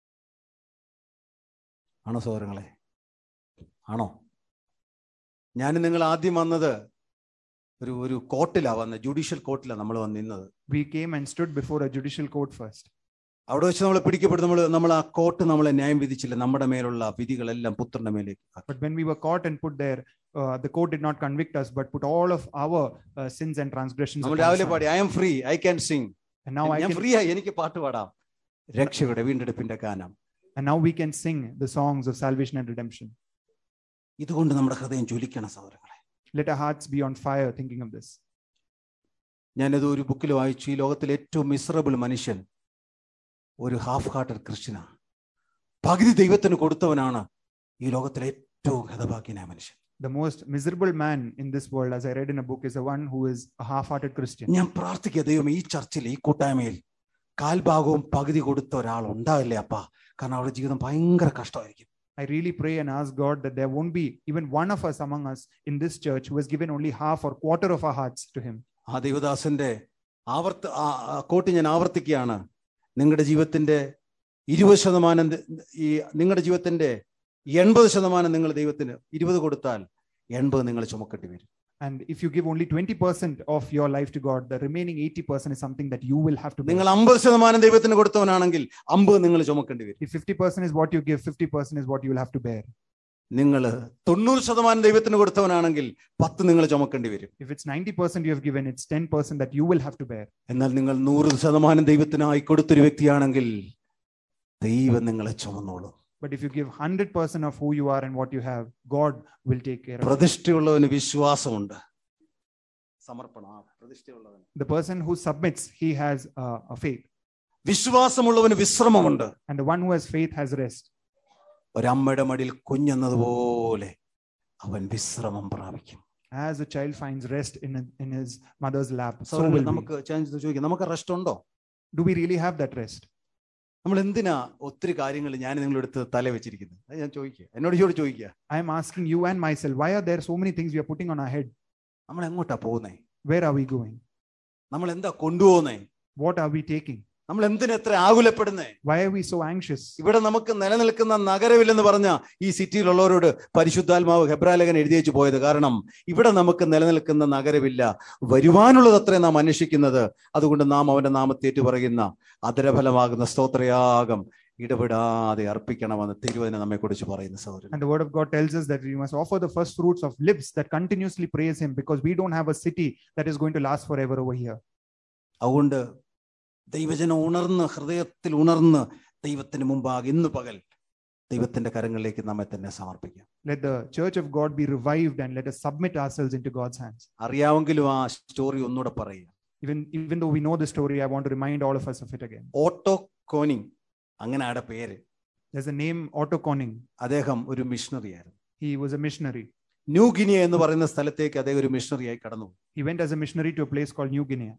ആണോ സഹോദരങ്ങളെ ആണോ ഞാൻ നിങ്ങൾ ആദ്യം വന്നത് ഒരു ഒരു കോർട്ടിലാണ് വന്നത് ജുഡീഷ്യൽ കോർട്ടിലാണ് നമ്മൾ വന്ന് നിന്നത് We came and stood before a judicial court first. അവിടെ വെച്ച് നമ്മൾ പിടിക്കപ്പെട്ടു നമ്മൾ നമ്മൾ ആ കോർട്ട് നമ്മളെ ന്യായം വിധിച്ചില്ല നമ്മുടെ മേലുള്ള വിധികളെല്ലാം പുത്രന്റെ മേലേക്ക് ആക്കി. But when we were caught and put there, uh, the court did not convict us, but put all of our uh, sins and transgressions. നമ്മൾ upon രാവിലെ Son. പാടി I am free I can sing And now I ഞാൻ can, ഫ്രീ ആയി എനിക്ക് പാട്ട് പാടാം രക്ഷയുടെ വീണ്ടെടുപ്പിന്റെ ഗാനം and now we can sing the songs of salvation and redemption. ഇതുകൊണ്ട് നമ്മുടെ ഹൃദയം ജ്വലിക്കണം സഹോദരങ്ങളെ Let our hearts be on fire thinking of this. ഞാനത് ഒരു ബുക്കിൽ വായിച്ചു ഈ ലോകത്തിലെ ഏറ്റവും മിസറബിൾ മനുഷ്യൻ ഒരു ഹാഫ് ഹാർട്ടഡ് ക്രിസ്ത്യനാണ് പകുതി ദൈവത്തിന് കൊടുത്തവനാണ് ഈ ലോകത്തിലെ ഏറ്റവും ഹതഭാഗ്യനായ മനുഷ്യൻ The most miserable man in this world, as I read in a book, is the one who is a half-hearted Christian. ഞാൻ പ്രാർത്ഥിക്കുക ദൈവം ഈ ചർച്ചിൽ ഈ കൂട്ടായ്മയിൽ കാൽഭാഗവും പകുതി കൊടുത്ത ഒരാൾ ഉണ്ടാവില്ലേ അപ്പ കാരണം അവരുടെ ജീവിതം ഭയങ്കര കഷ്ടമായിരിക്കും I really pray and ask God that there won't be even one of us among us in this church who has given only half or quarter of our hearts to Him. ആ ദൈവദാസന്റെ ആവർത്ത ആ ആ കോട്ട് ഞാൻ ആവർത്തിക്കുകയാണ് നിങ്ങളുടെ ജീവിതത്തിന്റെ ഇരുപത് ശതമാനം ത- ഈ നിങ്ങളുടെ ജീവിതത്തിന്റെ എൺപത് ശതമാനം നിങ്ങൾ ദൈവത്തിന് ഇരുപത് കൊടുത്താൽ എൺപത് നിങ്ങൾ ചുമക്കേണ്ടി വരും And if you give only 20% of your life to God, the remaining 80% is something that you will have to bear. നിങ്ങൾ അമ്പത് ശതമാനം ദൈവത്തിന് കൊടുത്തവനാണെങ്കിൽ അമ്പത് നിങ്ങൾ ചുമക്കേണ്ടി വരും If 50% is what you give, 50% is what you will have to bear. നിങ്ങൾ തൊണ്ണൂറ് ശതമാനം ദൈവത്തിന് കൊടുത്തവനാണെങ്കിൽ പത്ത് നിങ്ങൾ ചുമക്കേണ്ടി വരും If it's 90% you have given, it's 10% that you will have to bear. എന്നാൽ നിങ്ങൾ നൂറ് ശതമാനം ദൈവത്തിനായി കൊടുത്തൊരു വ്യക്തിയാണെങ്കിൽ ദൈവം നിങ്ങളെ ചുമന്നോളും But if you give 100% of who you are and what you have, God will take care of it. പ്രതിഷ്ഠയുള്ളവന് വിശ്വാസമുണ്ട് സമർപ്പണം ആ, പ്രതിഷ്ഠയുള്ളവന് The person who submits, he has uh, a faith. വിശ്വാസമുള്ളവന് വിശ്രമമുണ്ട് And the one who has faith has rest. ഒരമ്മയുടെ മടിയിൽ കുഞ്ഞെന്നതുപോലെ അവൻ വിശ്രമം പ്രാപിക്കും As a child finds rest in, in his mother's lap, so സഹോദരങ്ങളെ, will we. നമുക്ക് ചേഞ്ച് ചോദിക്കാം നമുക്ക് റെസ്റ്റ് ഉണ്ടോ Do we really have that rest? നമ്മൾ എന്തിനാ ഒത്തിരി കാര്യങ്ങൾ ഞാൻ നിങ്ങളെടുത്ത് തല വെച്ചിരിക്കുന്നത് അത് ഞാൻ ചോദിക്കുക എന്നോട് ചോട് ചോദിക്കുക I am asking you and myself, why are there so many things we are putting on our head? നമ്മൾ എങ്ങോട്ടാ പോകുന്നേ Where are we going? നമ്മൾ എന്താ കൊണ്ടുപോകുന്നേ What are we taking? നമ്മൾ എന്തിനാ എത്ര ആകുലപ്പെടുന്നേ Why are we so anxious? ഇവിടെ നമുക്ക് നിലനിൽക്കുന്ന നഗരമില്ലെന്ന് പറഞ്ഞ ഈ സിറ്റിയിലുള്ളവരോട് പരിശുദ്ധാത്മാവ് ഹെബ്രാലകൻ എഴുതി വെച്ച് പോയത് കാരണം ഇവിടെ നമുക്ക് നിലനിൽക്കുന്ന നഗരമില്ല വരുവാനുള്ളത് അത്രേ നാം അന്വേഷിക്കുന്നത് അതുകൊണ്ട് നാം അവന്റെ നാമത്തേറ്റു പറയുന്ന അതരഫലമാകുന്ന സ്തോത്രയാഗം ഇടപെടാതെ അർപ്പിക്കണമെന്ന് തിരുവചനം നമ്മെ കുറിച്ച് പറയുന്ന സഹോദരൻ And the word of God tells us that we must offer the first fruits of lips that continuously praise Him because we don't have a city that is going to last forever over here. അതുകൊണ്ട് ദൈവജനം ഉണർന്ന് ഹൃദയത്തിൽ ഉണർന്ന് ദൈവത്തിന് മുമ്പാകെ ഇന്ന് പകൽ ദൈവത്തിന്റെ കരങ്ങളിലേക്ക് നമ്മെ തന്നെ സമർപ്പിക്കാം Let the church of God be revived and let us submit ourselves into God's hands. അറിയാമെങ്കിലും ആ സ്റ്റോറി ഒന്നുകൂടെ പറയുക Even, even though we know the story, I want to remind all of us of it again. Otto Koning അങ്ങനെ ആടെ പേര് There's a name Otto Koning. അദ്ദേഹം ഒരു മിഷണറി ആയിരുന്നു He was a missionary. New Guinea എന്ന് പറയുന്ന സ്ഥലത്തേക്ക് അദ്ദേഹം ഒരു മിഷണറിയായി കടന്നു He went as a missionary to a place called New Guinea.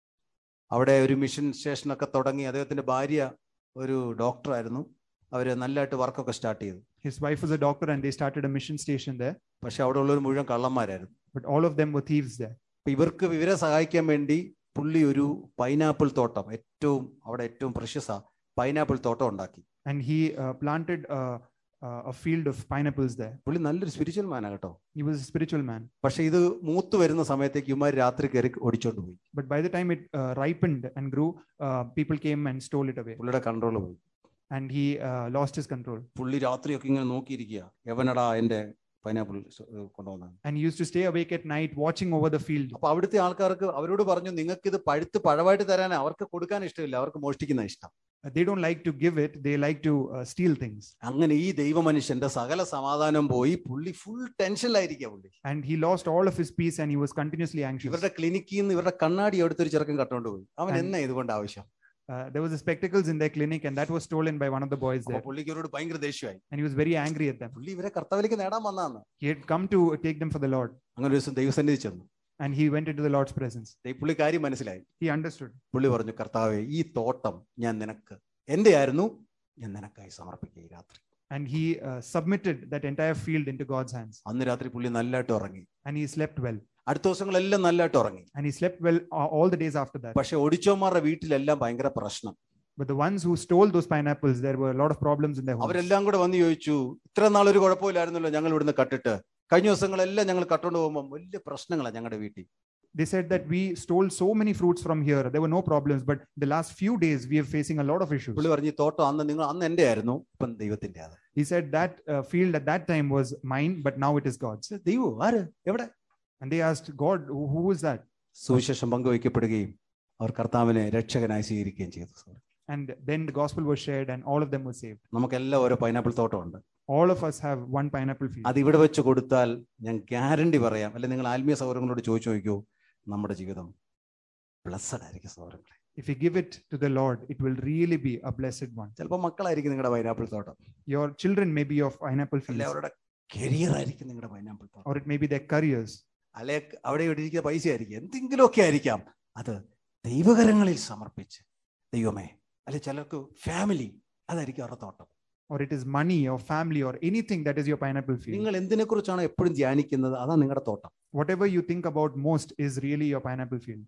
അവിടെ ഒരു മിഷൻ സ്റ്റേഷനൊക്കെ തുടങ്ങി അദ്ദേഹത്തിന്റെ ഭാര്യ ഒരു ഡോക്ടറായിരുന്നു അവര് നല്ലതായിട്ട് വർക്കൊക്കെ സ്റ്റാർട്ട് ചെയ്തു His wife was a doctor and they started a mission station there, പക്ഷെ അവിടെ ഉള്ളവർ മുഴുവൻ കള്ളന്മാരായിരുന്നു but all of them were thieves there. അപ്പൊ ഇവർക്ക് ഇവരെ സഹായിക്കാൻ വേണ്ടി പുള്ളി ഒരു പൈനാപ്പിൾ തോട്ടം ഏറ്റവും അവിടെ ഏറ്റവും പ്രശസ്ത പൈനാപ്പിൾ തോട്ടം ഉണ്ടാക്കി And he uh, planted a, a- a field of pineapples there. പുള്ളി നല്ലൊരു സ്പിരിച്വൽ മാനാ കേട്ടോ He was a spiritual man. പക്ഷെ ഇത് മൂത്ത് വരുന്ന സമയത്തേക്ക് ഇവന്മാർ രാത്രി കയറി ഓടിച്ചോണ്ട് പോയി But by the time it uh, ripened and grew, uh, people came and stole it away. പുള്ളിയുടെ കൺട്രോൾ പോയി And he uh, lost his control. പുള്ളി രാത്രിയൊക്കെ ഇങ്ങനെ നോക്കിയിരിക്കുക എവനടാ എന്റെ പൈനാപ്പിൾ കൊണ്ടുവന്നാണ് And he used to stay awake at night watching over the field. അപ്പൊ അവിടുത്തെ ആൾക്കാർക്ക് അവരോട് പറഞ്ഞു നിങ്ങൾക്ക് ഇത് പഴുത്ത് പഴമായിട്ട് തരാൻ അവർക്ക് കൊടുക്കാൻ ഇഷ്ടമില്ല അവർക്ക് മോഷ്ടിക്കുന്ന ഇഷ്ടം Uh, They don't like to give it, they like to uh, steal things. അങ്ങനെ ഈ ദൈവ മനുഷ്യന്റെ സകല സമാധാനം പോയി പുള്ളി ഫുൾ ടെൻഷനിലായിരിക്കുക പുള്ളി And he lost all of his peace and he was continuously anxious. ഇവരുടെ ക്ലിനിക്കിൽ നിന്ന് ഇവരുടെ കണ്ണാടി എടുത്തൊരു ചെറുക്കൻ കട്ടോണ്ട് പോയി അവൻ And- എന്നാ ഇതുകൊണ്ട് ആവശ്യം Uh, there was a spectacles in their clinic and that was stolen by one of the boys അപ്പൊ there. പുള്ളിക്ക് ഇവരോട് ഭയങ്കര ദേഷ്യമായി And he was very angry at them. പുള്ളി ഇവരെ കർത്താവിലേക്ക് നേടാൻ വന്നാന്ന് He had come to take them for the Lord അങ്ങനെ ഒരു ദിവസം ദൈവസന്നിധി ചെന്നു and he went into the Lord's presence. ദൈ- പുള്ളി കാര്യം മനസ്സിലായി He understood. പുള്ളി പറഞ്ഞു കർത്താവെ ഈ തോട്ടം ഞാൻ നിനക്ക് എന്റെ ആയിരുന്നു ഞാൻ നിനക്കായി സമർപ്പിക്കുക ഈ രാത്രി And he uh, submitted that entire field into God's hands. അന്ന് രാത്രി പുള്ളി നല്ലതായിട്ട് ഉറങ്ങി And he slept well. അടുത്ത ദിവസങ്ങളെല്ലാം നല്ലതായിട്ട് ഉറങ്ങി And he slept well a- all the days after that. പക്ഷെ ഒടിച്ചോമാരുടെ വീട്ടിലെല്ലാം ഭയങ്കര പ്രശ്നം But the ones who stole those pineapples, there were a lot of problems in their homes. അവരെല്ലാം കൂടെ വന്ന് ചോദിച്ചു ഇത്ര നാളൊരു കുഴപ്പമില്ലായിരുന്നല്ലോ ഞങ്ങൾ ഇവിടുന്ന് കട്ടിട്ട് കഴിഞ്ഞ ദിവസങ്ങളെല്ലാം ഞങ്ങൾ കട്ടോണ്ട് പോകുമ്പോൾ വലിയ പ്രശ്നങ്ങളാണ് ഞങ്ങളുടെ വീട്ടിൽ They said that we stole so many fruits from here. There were no problems. But the last few days, we are facing a lot of issues. പുള്ളി പറഞ്ഞു ഈ തോട്ടം അന്ന് നിങ്ങൾ അന്ന് എന്റെ ആയിരുന്നു ഇപ്പം ദൈവത്തിന്റെ അത് He said that uh, field at that time was mine, but now it is God's. ദൈവം ആര് എവിടെ And they asked, God, who, who is that? സുവിശേഷം പങ്കുവയ്ക്കപ്പെടുകയും അവർ കർത്താവിനെ രക്ഷകനായി സ്വീകരിക്കുകയും ചെയ്തു And then the gospel was shared, and all of them were saved. നമുക്കെല്ലാം ഓരോ പൈനാപ്പിൾ തോട്ടമുണ്ട് All of us have one pineapple field. അത് ഇവിടെ വെച്ച് കൊടുത്താൽ ഞാൻ ഗ്യാരണ്ടി പറയാം അല്ലെ നിങ്ങൾ ആത്മീയ സൗകര്യങ്ങളോട് ചോദിച്ചു നോക്കൂ നമ്മുടെ ജീവിതം ബ്ലസ്സഡ് ആയിരിക്കും സൗകര്യങ്ങളെ If you give it to the Lord, it will really be a blessed one. ചിലപ്പോൾ മക്കളായിരിക്കും നിങ്ങളുടെ പൈനാപ്പിൾ തോട്ടം Your children may be of pineapple അല്ലെ fields, അവരുടെ കരിയർ ആയിരിക്കും നിങ്ങളുടെ പൈനാപ്പിൾ തോട്ടം or it may be their careers. അല്ലെ അവിടെ ഇവിടെ ഇരിക്കുന്ന പൈസ ആയിരിക്കും എന്തെങ്കിലുമൊക്കെ ആയിരിക്കാം അത് ദൈവകരങ്ങളിൽ സമർപ്പിച്ച് ദൈവമേ അല്ലെ ചിലർക്ക് ഫാമിലി അതായിരിക്കും അവരുടെ തോട്ടം or it is money or family or anything that is your pineapple field. നിങ്ങൾ എന്തിനെ കുറിച്ചാണോ എപ്പോഴും ധ്യാനിക്കുന്നത് അതാ നിങ്ങളുടെ തോട്ടം Whatever you think about most is really your pineapple field.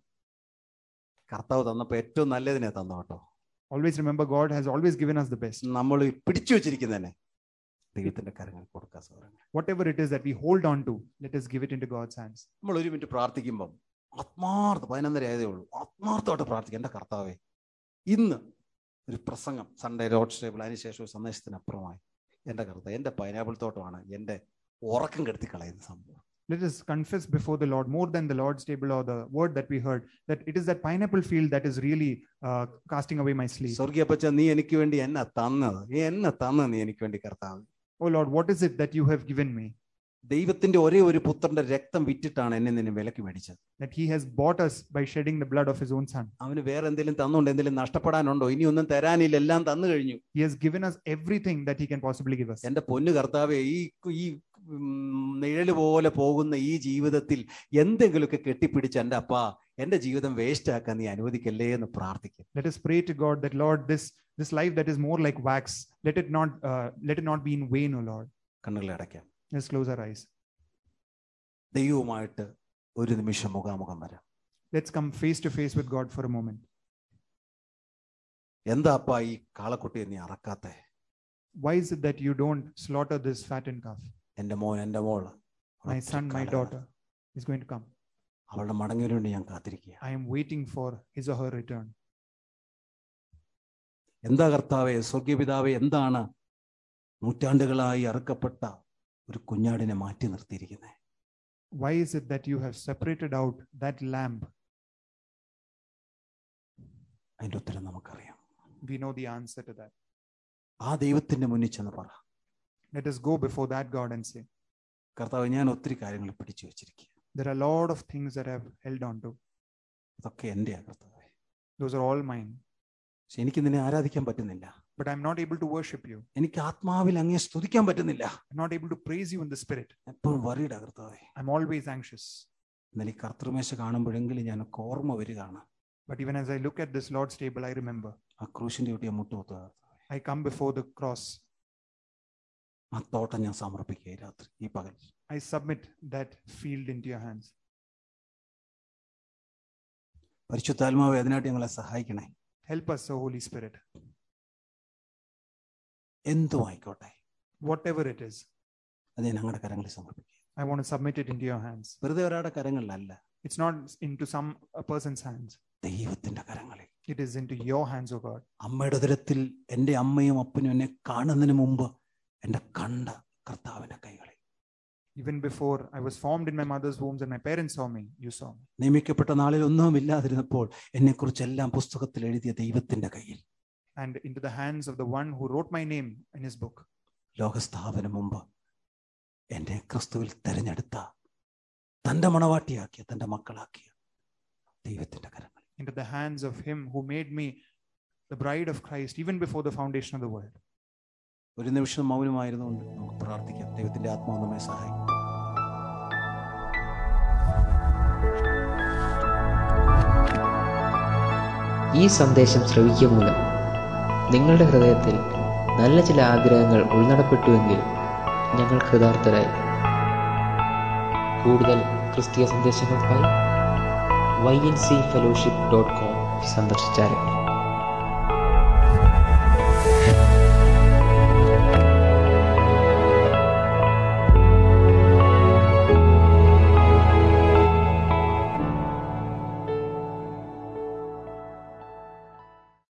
കർത്താവ് തന്നപ്പോ ഏറ്റവും നല്ലതിനെ തന്നു കേട്ടോ Always remember, God has always given us the best. നമ്മൾ പിടിച്ചു വെച്ചിരിക്കുന്നതന്നെ ദൈവത്തിന്റെ കരങ്ങൾ കൊടുക്കുക സൗകര്യങ്ങൾ Whatever it is that we hold on to, let us give it into God's hands. നമ്മൾ ഒരു മിനിറ്റ് പ്രാർത്ഥിക്കുമ്പം ആത്മാർത്ഥ പതിനൊന്നര ആയതേ ഉള്ളൂ ആത്മാർത്ഥമായിട്ട് പ്രാർത്ഥിക്കുക എൻ്റെ കർത്താവേ ഇന്ന് ഒരു പ്രസംഗം സൺഡേ ലോഡ് സ്റ്റേബിൾ അതിനുശേഷം ഒരു സന്ദേശത്തിനപ്പുറമായി എൻ്റെ കറുത്ത എൻ്റെ പൈനാപ്പിൾ തോട്ടമാണ് എൻ്റെ ഉറക്കം കെടുത്തി കളയുന്ന സംഭവം Let us confess before the Lord more than the Lord's table or the word that we heard that it is that pineapple field that is really uh, casting away my sleep. സ്വർഗീയപ്പച്ച നീ എനിക്ക് വേണ്ടി എന്നെ തന്നത് നീ എന്നെ തന്നത് നീ എനിക്ക് വേണ്ടി കർത്താവ് oh Lord, what is it that you have given me? ദൈവത്തിന്റെ ഒരേ ഒരു പുത്രന്റെ രക്തം വിറ്റിട്ടാണ് എന്നെ നിന്നെ വിലക്ക് മേടിച്ചത് That he has bought us by shedding the blood of his own son. അവന് വേറെ എന്തെങ്കിലും തന്നുകൊണ്ട് എന്തെങ്കിലും നഷ്ടപ്പെടാനുണ്ടോ ഇനി ഒന്നും തരാനില്ല എല്ലാം തന്നു കഴിഞ്ഞു He has given us everything that he can possibly give us. എന്റെ പൊന്നു കർത്താവെ ഈ ഈ ഉം, നിഴല് പോലെ പോകുന്ന ഈ ജീവിതത്തിൽ എന്തെങ്കിലുമൊക്കെ കെട്ടിപ്പിടിച്ച് എൻ്റെ അപ്പ എന്റെ ജീവിതം വേസ്റ്റ് ആക്കാൻ നീ അനുവദിക്കല്ലേ എന്ന് പ്രാർത്ഥിക്കും Let us pray to God that Lord, this this life that is more like wax, let it not uh, let it not be in vain, O Lord. കണ്ണുകളെ അടയ്ക്കാം Let's close our eyes. ദൈവവുമായിട്ട് ഒരു നിമിഷം മുഖാമുഖം വരാം Let's come face to face with God for a moment. എന്താ അപ്പ ഈ കാളക്കുട്ടിയെ നീ അറക്കാത്തെ Why is it that you don't slaughter this fattened calf? എൻ്റെ മോൻ എൻ്റെ മോൾ My son, my daughter is going to come. അവളുടെ മടങ്ങിയതിനു വേണ്ടി ഞാൻ കാത്തിരിക്കുക I am waiting for his or her return. എന്താ കർത്താവെ സ്വർഗീയപിതാവെ എന്താണ് നൂറ്റാണ്ടുകളായി അറുക്കപ്പെട്ട ഒരു കുഞ്ഞാടിനെ മാറ്റി നിർത്തിയിരിക്കുന്നത് Why is it that you have separated out that lamb? അതിന്റെ ഉത്തരം നമുക്കറിയാം We know the answer to that. ആ ദൈവത്തിന്റെ മുന്നിൽ ചെന്ന് പറ Let us go before that God and say, കർത്താവ് ഞാൻ ഒത്തിരി കാര്യങ്ങൾ പിടിച്ചു വെച്ചിരിക്കുക There are a lot of things that I've held on to. അതൊക്കെ എന്റെയാ കർത്താവെ Those are all mine. പക്ഷെ എനിക്ക് നിന്നെ ആരാധിക്കാൻ പറ്റുന്നില്ല But I'm not able to worship you. എനിക്ക് ആത്മാവിൽ അങ്ങേ സ്തുതിക്കാൻ പറ്റുന്നില്ല I'm not able to praise you in the spirit. എപ്പോഴും വറിയിട കർത്താവെ I'm always anxious. എന്നാൽ ഈ കർത്തൃമേശ കാണുമ്പോഴെങ്കിലും ഞാൻ ഓർമ്മ വരികയാണ് But even as I look at this Lord's table, I remember ആ ക്രൂശിന്റെ ഒട്ടിയ മുട്ടുകൊത്തുക I come before the cross. ആ തോട്ടം ഞാൻ സമർപ്പിക്കുക ഈ രാത്രി ഈ പകൽ I submit that field into your hands. പരിശുദ്ധാത്മാവ് അതിനായിട്ട് ഞങ്ങളെ സഹായിക്കണേ Help us, O Holy Spirit. എന്തും ആയിക്കോട്ടെ Whatever it is, അത് ഞാൻ ഞങ്ങളുടെ കരങ്ങളിൽ സമർപ്പിക്കുക I want to submit it into your hands. വെറുതെ ഒരാളുടെ കരങ്ങളിലല്ല It's not into some a person's hands. ദൈവത്തിന്റെ കരങ്ങളിൽ It is into your hands, O God. അമ്മയുടെ ഉദരത്തിൽ എൻ്റെ അമ്മയും അപ്പനും എന്നെ കാണുന്നതിന് മുമ്പ് എൻ്റെ കണ്ട കർത്താവിന്റെ കൈകളിൽ Even before I was formed in my mother's womb and my parents saw me, you saw me. നിയമിക്കപ്പെട്ട നാളിൽ ഒന്നും ഇല്ലാതിരുന്നപ്പോൾ എന്നെക്കുറിച്ചെല്ലാം പുസ്തകത്തിൽ എഴുതിയ ദൈവത്തിന്റെ കയ്യിൽ And into the hands of the one who wrote my name in his book. ലോകസ്ഥാപനം മുമ്പ് എന്നെ ക്രിസ്തുവിൽ തെരഞ്ഞെടുത്ത തൻ്റെ മണവാട്ടിയാക്കിയ തൻ്റെ മക്കളാക്കിയ ദൈവത്തിന്റെ കരങ്ങൾ Into the hands of him who made me the bride of Christ even before the foundation of the world. ഒരു നിമിഷം മൗനമായിരുന്നുകൊണ്ട് നമുക്ക് പ്രാർത്ഥിക്കാം ദൈവത്തിന്റെ ആത്മാവ് നമ്മെ സഹായിക്കും ഈ സന്ദേശം ശ്രവിക്കുക മൂലം നിങ്ങളുടെ ഹൃദയത്തിൽ നല്ല ചില ആഗ്രഹങ്ങൾ ഉൾനടപ്പെട്ടുവെങ്കിൽ ഞങ്ങൾ കൃതാർത്ഥരായി കൂടുതൽ ക്രിസ്തീയ സന്ദേശങ്ങൾക്കായി Y N C fellowship dot com സന്ദർശിച്ചാലും